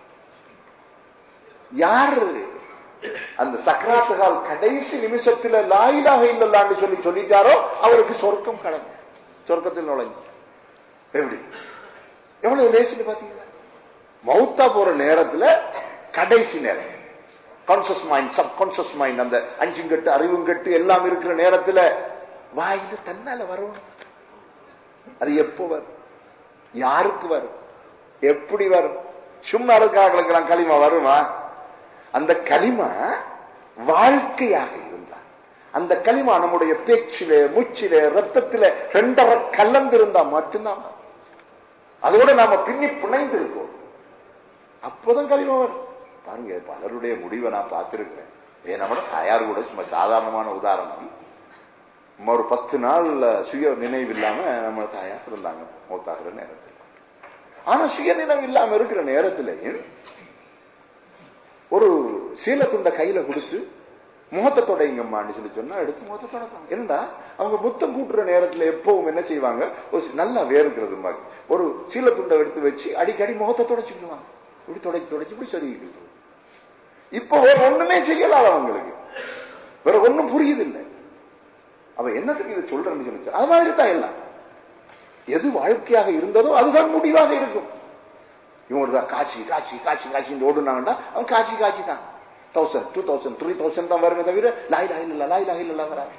யார் அந்த சக்கராத்துகால் கடைசி நிமிஷத்துல லாயிலாக இல்லல்லான்னு சொல்லி சொல்லிட்டாரோ அவருக்கு சொர்க்கம் கடந்து சொர்க்கத்தில் நுழைஞ்சு எப்படி எவ்வளவு லேசின்னு பாத்தீங்களா மௌத்தா போற நேரத்துல கடைசி நேரம் conscious mind subconscious mind அந்த அஞ்சுங்கட்டு அறிவுங்கட்டு எல்லாம் இருக்கிற நேரத்துல வாயில தன்னால வரும் அது எப்போ வரும் யாருக்கு வரும் எப்படி வரும் சும்மா இருக்காங்களுக்கெல்லாம் களிமா வருமா அந்த களிமா வாழ்க்கையாக இருந்தா அந்த களிமா நம்முடைய பேச்சிலே மூச்சிலே ரத்தத்திலே ரெண்டரை கலந்திருந்தா மட்டும்தான் அதோட நாம பின்னி பிணைந்து இருக்கோம் அப்போதான் களிமா வரும் பாருங்க பலருடைய முடிவை நான் பார்த்திருக்கிறேன் ஏன் நம்ம தயார் கூட சும்மா சாதாரணமான உதாரணம் ஒரு பத்து நாள் சுய நினைவு இல்லாம நம்ம தாயார் இருந்தாங்க மௌத்தாகிற நேரத்தில் ஆனா சுய நினைவு இல்லாம இருக்கிற நேரத்திலையும் ஒரு சீல துண்டை கையில கொடுத்து முகத்தை தொடைங்கம்மான்னு சொல்லி சொன்னா எடுத்து முகத்தை தொடப்பாங்க என்னடா அவங்க முத்தம் கூட்டுற நேரத்துல எப்பவும் என்ன செய்வாங்க ஒரு நல்லா வேறுக்கிறது ஒரு சீல துண்டை எடுத்து வச்சு அடிக்கடி முகத்தை தொடச்சுக்கிடுவாங்க இப்படி தொடச்சு தொடச்சு இப்படி சொல்லிக்கிட்டு இப்ப வேற ஒண்ணுமே செய்யல அவங்களுக்கு வேற ஒண்ணும் புரியுது இல்லை அவ என்னத்துக்கு இதை சொல்றேன்னு சொல்லி அது மாதிரி தான் எல்லாம் எது வாழ்க்கையாக இருந்ததோ அதுதான் முடிவாக இருக்கும் இவங்க தான் காட்சி காட்சி காட்சி காட்சி ஓடுனாங்கடா அவன் காட்சி காட்சி தான் thousand two thousand three thousand தான் வருமே தவிர லாய் லாய் இல்ல லாய் லாய் இல்ல வராது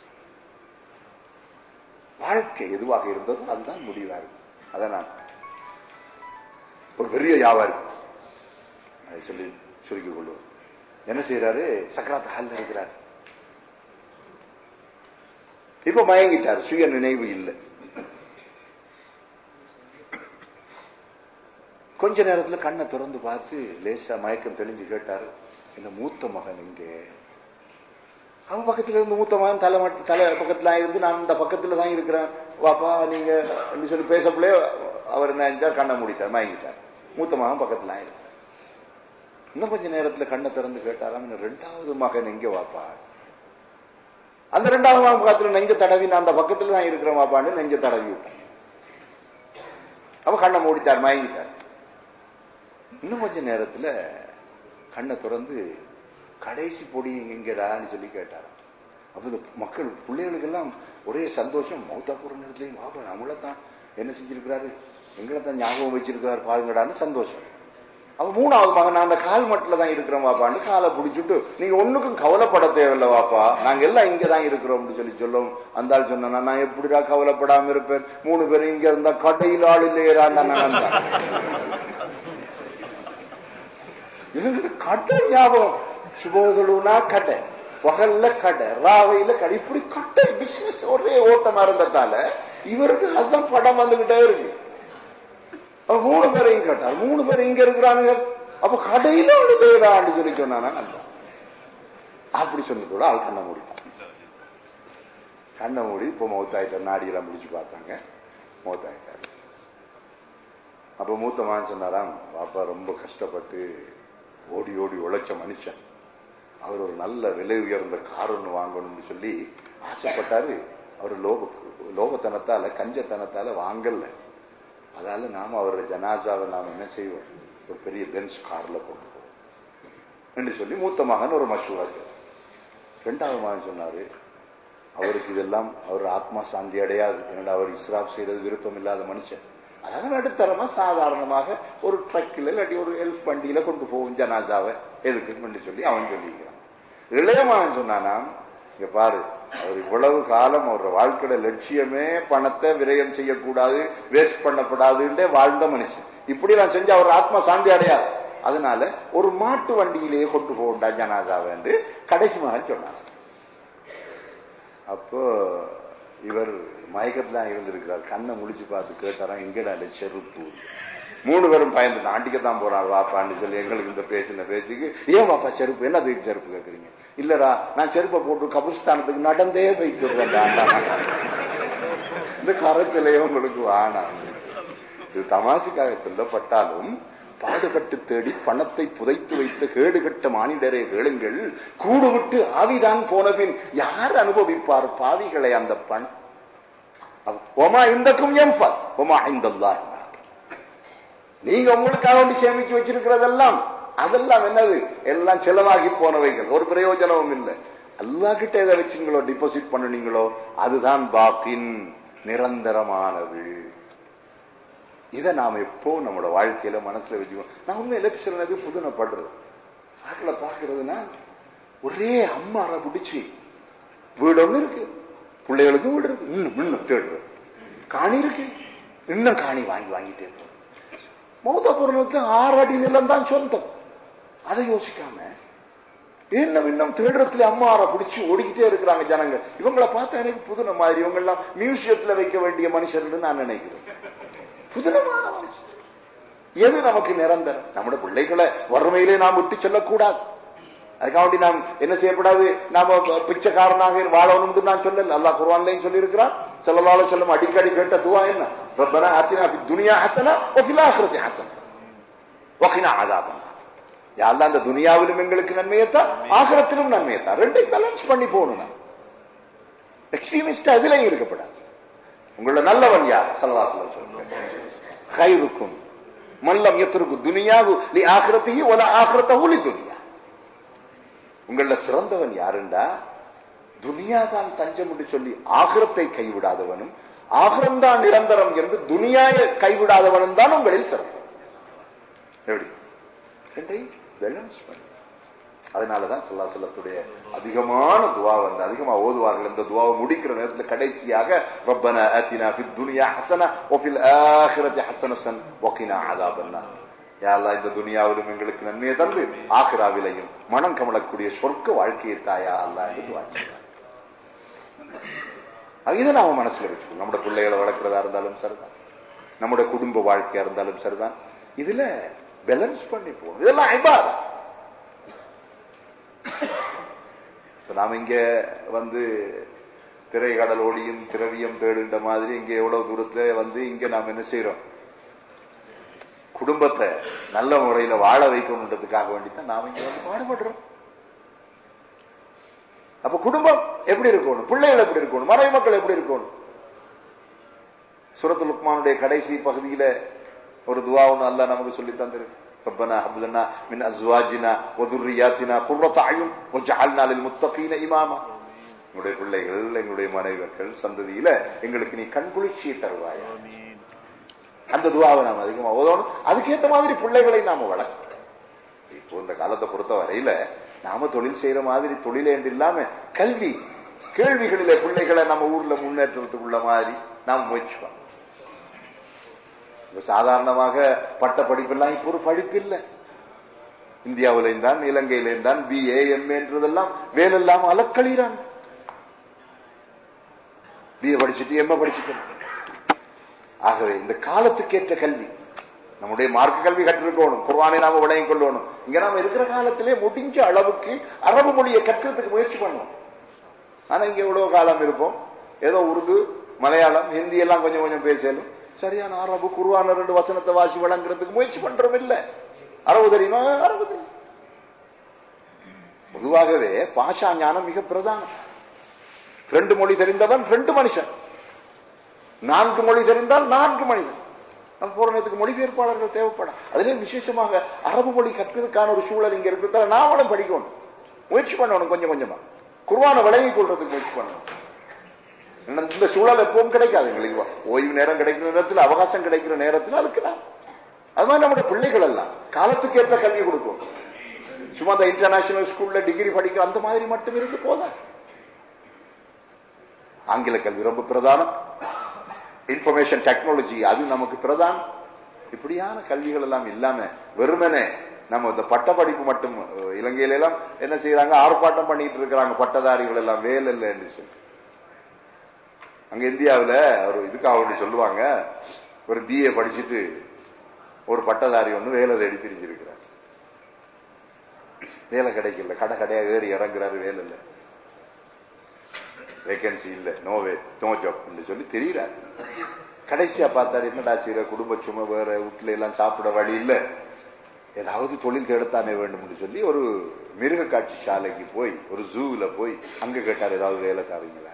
வாழ்க்கை எதுவாக இருந்ததோ அதுதான் முடிவா இருக்கும் அதனால் ஒரு பெரிய வியாபாரி அதை சொல்லி சுருக்கிக் கொள்வோம் என்ன செய்யறாரு சக்கராத் ஹால்ல இருக்கிறார் இப்ப மயங்கிட்டார் சுய நினைவு இல்லை கொஞ்ச நேரத்துல கண்ணை திறந்து பார்த்து லேசா மயக்கம் தெளிஞ்சு கேட்டாரு இந்த மூத்த மகன் இங்கே அவன் பக்கத்துல இருந்து மூத்த மகன் தலை மட்டும் தலை பக்கத்துல இருந்து நான் இந்த பக்கத்துல தான் இருக்கிறேன் வாப்பா நீங்க சொல்லி பேசப்பிள்ளே அவர் என்ன செஞ்சார் கண்ணை மூடிட்டார் மயங்கிட்டார் மூத்த மகன் பக்கத்துல ஆயிருக்கு இன்னும் கொஞ்ச நேரத்துல கண்ணை திறந்து கேட்டாராம் ரெண்டாவது மகன் எங்க வாப்பா அந்த ரெண்டாவது மகன் பக்கத்துல நெஞ்ச தடவி நான் அந்த பக்கத்துல தான் இருக்கிறேன் வாப்பான்னு நெஞ்ச தடவி விட்டேன் அவ கண்ணை மூடிட்டார் மயங்கிட்டார் இன்னும் கொஞ்ச நேரத்துல கண்ணை திறந்து கடைசி பொடி எங்கடான்னு சொல்லி கேட்டார் அப்ப இந்த மக்கள் பிள்ளைகளுக்கு எல்லாம் ஒரே சந்தோஷம் மௌத்தா போற நேரத்துலயும் பாபா நம்மள தான் என்ன செஞ்சிருக்கிறாரு எங்களை தான் ஞாபகம் வச்சிருக்கிறாரு பாருங்கடான்னு சந்தோஷம் அவன் மூணாவது மகன் நான் அந்த கால் மட்டில தான் இருக்கிறோம் வாப்பான்னு காலை பிடிச்சிட்டு நீங்க ஒண்ணுக்கும் கவலைப்பட தேவையில்ல வாப்பா நாங்க எல்லாம் இங்க தான் இருக்கிறோம்னு சொல்லி சொல்லும் அந்த ஆள் சொன்னா நான் எப்படிடா கவலைப்படாம இருப்பேன் மூணு பேரும் இங்க இருந்தா கடையில் ஆள் இல்லையேறான் நான் இவங்களுக்கு கடை ஞாபகம் சுபோதலுனா கடை பகல்ல கடை ராவையில கடை இப்படி கடை பிசினஸ் ஒரே ஓட்டமா இருந்ததால இவருக்கு அதுதான் படம் வந்துகிட்டே இருக்கு அப்ப மூணு பேரையும் கேட்டார் மூணு பேர் இங்க இருக்கிறானுங்க அப்ப கடையில ஒண்ணு பேரான்னு சொல்லி சொன்னானா நல்லா அப்படி சொன்னதோட ஆள் கண்ணை மூடிட்டான் கண்ணை மூடி இப்ப மௌத்தாயிட்டார் நாடியெல்லாம் முடிச்சு பார்த்தாங்க மௌத்தாயிட்டார் அப்ப மூத்த மகன் சொன்னாராம் பாப்பா ரொம்ப கஷ்டப்பட்டு ஓடி ஓடி உழைச்ச மனுஷன் அவர் ஒரு நல்ல விலை உயர்ந்த கார் ஒன்று வாங்கணும்னு சொல்லி ஆசைப்பட்டாரு அவர் லோக லோகத்தனத்தால கஞ்சத்தனத்தால வாங்கல அதால நாம அவரோட ஜனாசாவை நாம் என்ன செய்வோம் ஒரு பெரிய பென்ஸ் கார்ல கொண்டு போவோம் என்று சொல்லி மூத்த மகன் ஒரு மசூரா ரெண்டாவது மகன் சொன்னாரு அவருக்கு இதெல்லாம் அவர் ஆத்மா சாந்தி அடையாது என்னடா அவர் இஸ்ராப் செய்யறது விருப்பம் இல்லாத மனுஷன் அதனால நடுத்தரமா சாதாரணமாக ஒரு ட்ரக்கில் இல்லாட்டி ஒரு எல்ஃப் வண்டியில கொண்டு போகும் ஜனாசாவை எதுக்குன்னு சொல்லி அவன் சொல்லிக்கிறான் இளையமகன் சொன்னானா இங்க பாரு அவர் இவ்வளவு காலம் அவர் வாழ்க்கையோட லட்சியமே பணத்தை விரயம் செய்யக்கூடாது வேஸ்ட் பண்ணப்படாதுன்றே வாழ்ந்த மனுஷன் இப்படி நான் செஞ்சு அவர் ஆத்மா சாந்தி அடையாது அதனால ஒரு மாட்டு வண்டியிலேயே கொண்டு போகண்டா ஜனாசாவை என்று கடைசி மகன் சொன்னார் அப்போ இவர் மயக்கத்துல இருந்திருக்கிறார் கண்ணை முடிச்சு பார்த்து கேட்டாராம் எங்கடா இந்த செருப்பு மூணு பேரும் பயந்து ஆண்டிக்கத்தான் போறான் வாப்பான்னு சொல்லி எங்களுக்கு இந்த பேசின பேச்சுக்கு ஏன் வாப்பா செருப்பு என்ன அதுக்கு செருப்பு கேட்குறீங்க இல்லடா நான் செருப்பை போட்டு கபிரிஸ்தானத்துக்கு நடந்தே போய்ட்டு இந்த கரத்திலேயே உங்களுக்கு வானாம் இது தமாசுக்காக சொல்லப்பட்டாலும் பாடுபட்டு தேடி பணத்தை புதைத்து வைத்த கேடுகட்ட மானிடரே கேளுங்கள் கூடு விட்டு ஆவிதான் போனபின் யார் அனுபவிப்பார் பாவிகளை அந்த பண் ஒமா இந்தக்கும் எம்பல் ஒமா இந்த நீங்க உங்களுக்காக வேண்டி சேமிச்சு வச்சிருக்கிறதெல்லாம் அதெல்லாம் என்னது எல்லாம் செலவாகி போனவைகள் ஒரு பிரயோஜனமும் இல்லை அல்லா கிட்ட எதை வச்சுங்களோ டிபாசிட் பண்ணுனீங்களோ அதுதான் பாக்கின் நிரந்தரமானது இதை நாம எப்போ நம்மளோட வாழ்க்கையில மனசுல வச்சுக்கோ நான் உண்மையில சொன்னது புதுனப்படுறது ஆக்களை பாக்குறதுன்னா ஒரே அம்மாரை பிடிச்சி வீடு ஒண்ணு இருக்கு பிள்ளைகளுக்கும் வீடு இருக்கு இன்னும் இன்னும் தேடுறது காணி இருக்கு இன்னும் காணி வாங்கி வாங்கிட்டே இருக்கும் மௌத பொருளுக்கு ஆறு அடி நிலம் தான் சொந்தம் அதை யோசிக்காம இன்னும் இன்னும் தேடுறதுல அம்மாரை பிடிச்சி ஓடிக்கிட்டே இருக்கிறாங்க ஜனங்கள் இவங்களை பார்த்தா எனக்கு புதுன மாதிரி இவங்க எல்லாம் மியூசியத்துல வைக்க வேண்டிய மனுஷர்னு நான் நினைக்கிறேன் புதுனமான மனுஷன் எது நமக்கு நிரந்தரம் நம்முடைய பிள்ளைகளை வறுமையிலே நாம் விட்டு செல்லக்கூடாது அதுக்காக நாம் என்ன செய்யப்படாது நாம பிச்சைக்காரனாக வாழணும்னு நான் சொல்லல அல்லாஹ் குர்ஆன்லயும் சொல்லி இருக்கிறான் செல்லலால செல்லும் அடிக்கடி கேட்ட துவா என்ன ரப்பனா ஆத்தினா ஃபி துனியா ஹசனா வ ஃபில் ஆখিরাতি ஹசனா வ கினா அஸாபன் யா அல்லாஹ் அந்த துனியாவிலும் எங்களுக்கு நன்மையத்தா ஆகிரத்திலும் நன்மையத்தா ரெண்டையும் பேலன்ஸ் பண்ணி போகணும் எக்ஸ்ட்ரீமிஸ்ட் அதுலயும் இருக்கப்படாது உங்களோட நல்லவன் யார் சல்லல்லாஹு சொல்லுங்க ஹைருக்கும் மல்லம் எத்திருக்கு துனியாவு லி ஆகிரத்தையி ஒல ஆகிரத்தஹு லி துனியா உங்கள சிறந்தவன் யாருண்டா துனியா தான் தஞ்சம் என்று சொல்லி ஆகிரத்தை கைவிடாதவனும் ஆகிரம்தான் நிரந்தரம் என்று துனியாய கைவிடாதவனும் தான் உங்களில் சிறந்தவன் எப்படி ரெண்டை பேலன்ஸ் பண்ணி அதனாலதான் சொல்லா சொல்லத்துடைய அதிகமான துவா வந்து அதிகமா ஓதுவார்கள் இந்த துவாவை முடிக்கிற நேரத்தில் கடைசியாக ரப்பன ஆத்தினா ஃபித் துனியா ஹசனா வ ஃபில் ஆখিরাতি ஹசனத்தன் வ கினா அஸாபன் யாழ்லா இந்த துனியாவிலும் எங்களுக்கு நன்மையை தந்து ஆக்ராவிலையும் மனம் கமலக்கூடிய சொர்க்க வாழ்க்கையை தாயா அல்லா என்று துவா இதை நாம மனசுல வச்சுக்கணும் நம்முடைய பிள்ளைகளை வளர்க்கிறதா இருந்தாலும் சரிதான் நம்முடைய குடும்ப வாழ்க்கையா இருந்தாலும் சரிதான் இதுல பேலன்ஸ் பண்ணி போகணும் இதெல்லாம் ஐபாதா நாம இங்க வந்து திரைக்கடல் ஓடியும் திரவியம் தேடுன்ற மாதிரி இங்க எவ்வளவு தூரத்துல வந்து இங்க நாம் என்ன செய்யறோம் குடும்பத்தை நல்ல முறையில வாழ வைக்கணுன்றதுக்காக வேண்டித்தான் நாம இங்க வந்து பாடுபடுறோம் அப்ப குடும்பம் எப்படி இருக்கணும் பிள்ளைகள் எப்படி இருக்கணும் மறை மக்கள் எப்படி இருக்கணும் சுரத்து லுக்மானுடைய கடைசி பகுதியில ஒரு துவா ஒண்ணு அல்ல நமக்கு சொல்லி தந்திருக்கு ربنا هب لنا من ازواجنا وذرياتنا قرة اعين واجعلنا للمتقين اماما எங்களுடைய பிள்ளைகள் எங்களுடைய மனைவர்கள் சந்ததியில எங்களுக்கு நீ கண்குளிர்ச்சியை தருவாயா அந்த துவாவை நாம் அதிகமா ஓதணும் அதுக்கேற்ற மாதிரி பிள்ளைகளை நாம வளர்க்கணும் இந்த காலத்தை பொறுத்த வரையில நாம தொழில் செய்யற மாதிரி தொழிலேண்டு இல்லாம கல்வி கேள்விகளிலே பிள்ளைகளை நம்ம ஊர்ல முன்னேற்றத்துக்குள்ள மாதிரி நாம் முயற்சி பண்ணோம் இப்ப சாதாரணமாக பட்ட படிப்பெல்லாம் இப்ப ஒரு படிப்பு இல்லை இந்தியாவிலையும் தான் இலங்கையிலையும் தான் பிஏ எம்ஏன்றதெல்லாம் வேலெல்லாம் அலக்கழிறாங்க பிஏ படிச்சுட்டு எம்ஏ படிச்சுட்டு ஆகவே இந்த காலத்துக்கேற்ற கல்வி நம்முடைய மார்க்க கல்வி கற்றிருக்கணும் குர்வானை நாம விளையும் கொள்ளணும் இங்க நாம இருக்கிற காலத்திலே முடிஞ்ச அளவுக்கு அரபு மொழியை கற்கிறதுக்கு முயற்சி பண்ணுவோம் ஆனா இங்க எவ்வளவு காலம் இருப்போம் ஏதோ உருது மலையாளம் ஹிந்தி எல்லாம் கொஞ்சம் கொஞ்சம் பேசலும் சரியான அரபு குருவான ரெண்டு வசனத்தை வாசி வழங்குறதுக்கு முயற்சி பண்றோம் இல்ல அரபு தெரியுமா அரபு தெரியும் பொதுவாகவே பாஷா ஞானம் மிக பிரதானம் ரெண்டு மொழி தெரிந்தவன் ரெண்டு மனுஷன் நான்கு மொழி தெரிந்தால் நான்கு மனிதன் நம்ம பூரணத்துக்கு மொழிபெயர்ப்பாளர்கள் தேவைப்படும் அதிலே விசேஷமாக அரபு மொழி கற்பதற்கான ஒரு சூழல் இங்க இருக்கிறதால நாமளும் படிக்கணும் முயற்சி பண்ணணும் கொஞ்சம் கொஞ்சமா குருவான விளங்கிக் கொள்றதுக்கு முயற்சி பண்ணணும் இந்த சூழல் எப்பவும் கிடைக்காது எங்களுக்கு ஓய்வு நேரம் கிடைக்கிற நேரத்தில் அவகாசம் கிடைக்கிற நேரத்தில் அதுக்குலாம் அது மாதிரி நம்முடைய பிள்ளைகள் எல்லாம் காலத்துக்கு ஏற்ற கல்வி கொடுக்கும் சும்மா அந்த இன்டர்நேஷனல் ஸ்கூல்ல டிகிரி படிக்க அந்த மாதிரி மட்டும் இருந்து போதா ஆங்கில கல்வி ரொம்ப பிரதானம் இன்ஃபர்மேஷன் டெக்னாலஜி அது நமக்கு பிரதானம் இப்படியான கல்விகள் எல்லாம் இல்லாம வெறுமனே நம்ம இந்த பட்ட படிப்பு மட்டும் இலங்கையில எல்லாம் என்ன செய்யறாங்க ஆர்ப்பாட்டம் பண்ணிட்டு இருக்கிறாங்க பட்டதாரிகள் எல்லாம் வேலை இல்லைன்னு சொல்லி அங்க இந்தியாவில் ஒரு இதுக்காக ஒன்று சொல்லுவாங்க ஒரு பிஏ படிச்சுட்டு ஒரு பட்டதாரி ஒன்று வேலை தேடி பிரிஞ்சிருக்கிறார் வேலை கிடைக்கல கடை கடையா ஏறி இறங்குறாரு வேலை இல்லை வேகன்சி இல்ல நோ வே நோ ஜாப் சொல்லி தெரியறாரு கடைசியா பார்த்தாரு என்னடா செய்யற குடும்ப சும்மா வேற வீட்டுல எல்லாம் சாப்பிட வழி இல்ல ஏதாவது தொழில் தேடத்தானே வேண்டும் சொல்லி ஒரு மிருக காட்சி சாலைக்கு போய் ஒரு ஜூல போய் அங்க கேட்டார் ஏதாவது வேலை தரீங்களா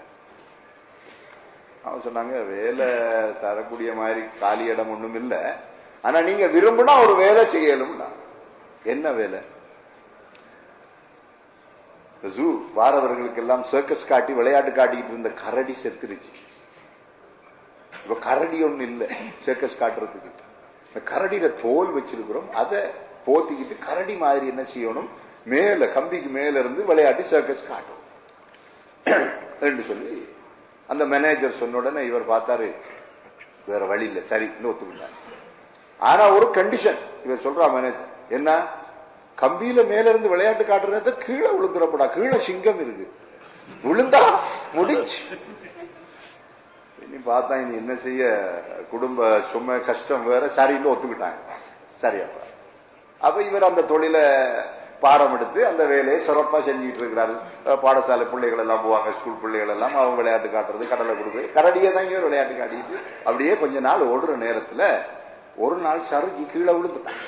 அவன் சொன்னாங்க வேலை தரக்கூடிய மாதிரி காலி இடம் ஒண்ணும் இல்ல ஆனா நீங்க விரும்பினா ஒரு வேலை செய்யலும்னா என்ன வேலை ஜூ வாரவர்களுக்கு எல்லாம் சர்க்கஸ் காட்டி விளையாட்டு காட்டிக்கிட்டு இருந்த கரடி செத்துருச்சு இப்ப கரடி ஒண்ணு இல்ல சர்க்கஸ் காட்டுறதுக்கு இந்த கரடியில தோல் வச்சிருக்கிறோம் அதை போத்திக்கிட்டு கரடி மாதிரி என்ன செய்யணும் மேல கம்பிக்கு மேல இருந்து விளையாட்டி சர்க்கஸ் காட்டும் என்று சொல்லி அந்த மேனேஜர் சொன்ன உடனே இவர் பார்த்தாரு வேற வழி இல்லை சரி ஒத்துக்கிட்டார் ஆனா ஒரு கண்டிஷன் இவர் சொல்றா மேனேஜர் என்ன கம்பியில மேல இருந்து விளையாட்டு காட்டுறத கீழே விழுந்துடப்படா கீழே சிங்கம் இருக்கு விழுந்தா முடிஞ்சு இனி பார்த்தா இனி என்ன செய்ய குடும்ப சுமை கஷ்டம் வேற சரின்னு ஒத்துக்கிட்டாங்க சரியாப்பா அப்ப இவர் அந்த தொழிலை பாடம் எடுத்து அந்த வேலையை சிறப்பா செஞ்சுட்டு இருக்கிறாரு பாடசாலை பிள்ளைகள் எல்லாம் போவாங்க ஸ்கூல் பிள்ளைகள் எல்லாம் அவங்க விளையாட்டு காட்டுறது கடலை கொடுக்குறது கரடியே தான் இவர் விளையாட்டு காட்டிட்டு அப்படியே கொஞ்ச நாள் ஓடுற நேரத்துல ஒரு நாள் சருகி கீழே விழுந்துட்டான்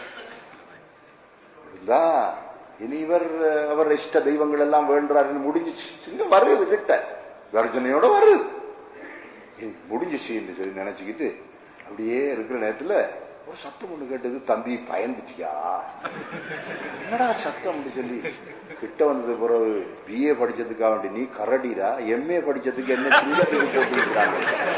இருந்தா இனி இவர் அவர் இஷ்ட தெய்வங்கள் எல்லாம் வேண்டுறாருன்னு முடிஞ்சிச்சு இங்க வருது கிட்ட கர்ஜனையோட வருது முடிஞ்சிச்சு என்று சொல்லி நினைச்சுக்கிட்டு அப்படியே இருக்கிற நேரத்துல ஒரு சத்தம் ஒண்ணு கேட்டது தம்பி பயந்துட்டியா என்னடா சத்தம் சொல்லி கிட்ட வந்தது பிறகு பிஏ படிச்சதுக்காக வேண்டி நீ கரடிரா எம்ஏ படிச்சதுக்கு என்ன சிங்கத்துக்கு போட்டுருக்காங்க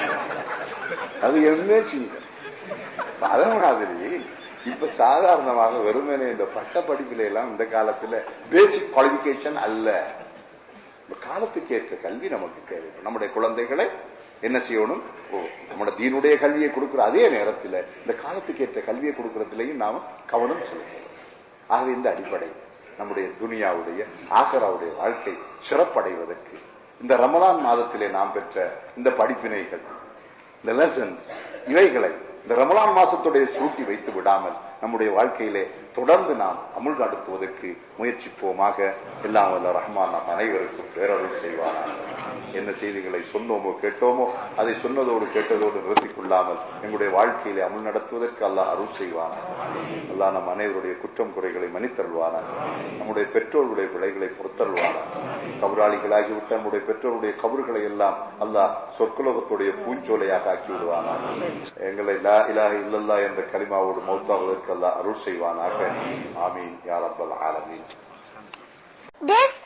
அது எம்ஏ சிங்கம் அதே மாதிரி இப்ப சாதாரணமாக வெறுமனே இந்த பட்ட படிப்புல எல்லாம் இந்த காலத்துல பேசிக் குவாலிபிகேஷன் அல்ல காலத்துக்கு ஏற்ற கல்வி நமக்கு தேவை நம்முடைய குழந்தைகளை என்ன செய்யணும் நம்முடைய தீனுடைய கல்வியை கொடுக்கிற அதே நேரத்தில் இந்த காலத்துக்கு ஏற்ற கல்வியை கொடுக்கறதுலையும் நாம கவனம் செலுத்தணும் ஆகவே இந்த அடிப்படை நம்முடைய துனியாவுடைய ஆகராவுடைய வாழ்க்கை சிறப்படைவதற்கு இந்த ரமலான் மாதத்திலே நாம் பெற்ற இந்த படிப்பினைகள் இந்த லெசன்ஸ் இவைகளை இந்த ரமலான் மாசத்துடைய சூட்டி வைத்து விடாமல் நம்முடைய வாழ்க்கையிலே தொடர்ந்து நாம் அமுல் நடத்துவதற்கு முயற்சிப்போமாக எல்லாம் வல்ல ரஹ்மான் நாம் அனைவருக்கும் பேரருள் செய்வானாக என்ன செய்திகளை சொன்னோமோ கேட்டோமோ அதை சொன்னதோடு கேட்டதோடு நிறுத்திக் கொள்ளாமல் எங்களுடைய வாழ்க்கையிலே அமுல் நடத்துவதற்கு அல்லாஹ் அருள் செய்வானாக அல்லாஹ் நம் அனைவருடைய குற்றம் குறைகளை மன்னித்தருள்வானாக நம்முடைய பெற்றோருடைய பிழைகளை பொறுத்தருள்வானாக கபராளிகளாகிவிட்ட நம்முடைய பெற்றோருடைய கபறுகளை எல்லாம் அல்லாஹ் சொற்குலகத்துடைய பூஞ்சோலையாக ஆக்கி விடுவானாக எங்களை லா இலாஹ இல்லல்லா என்ற கலிமாவோடு மௌத்தாவதற்கு அல்லாஹ் அருள் செய்வானாக ஆமீன் யா ரப்பல் ஆலமீன் This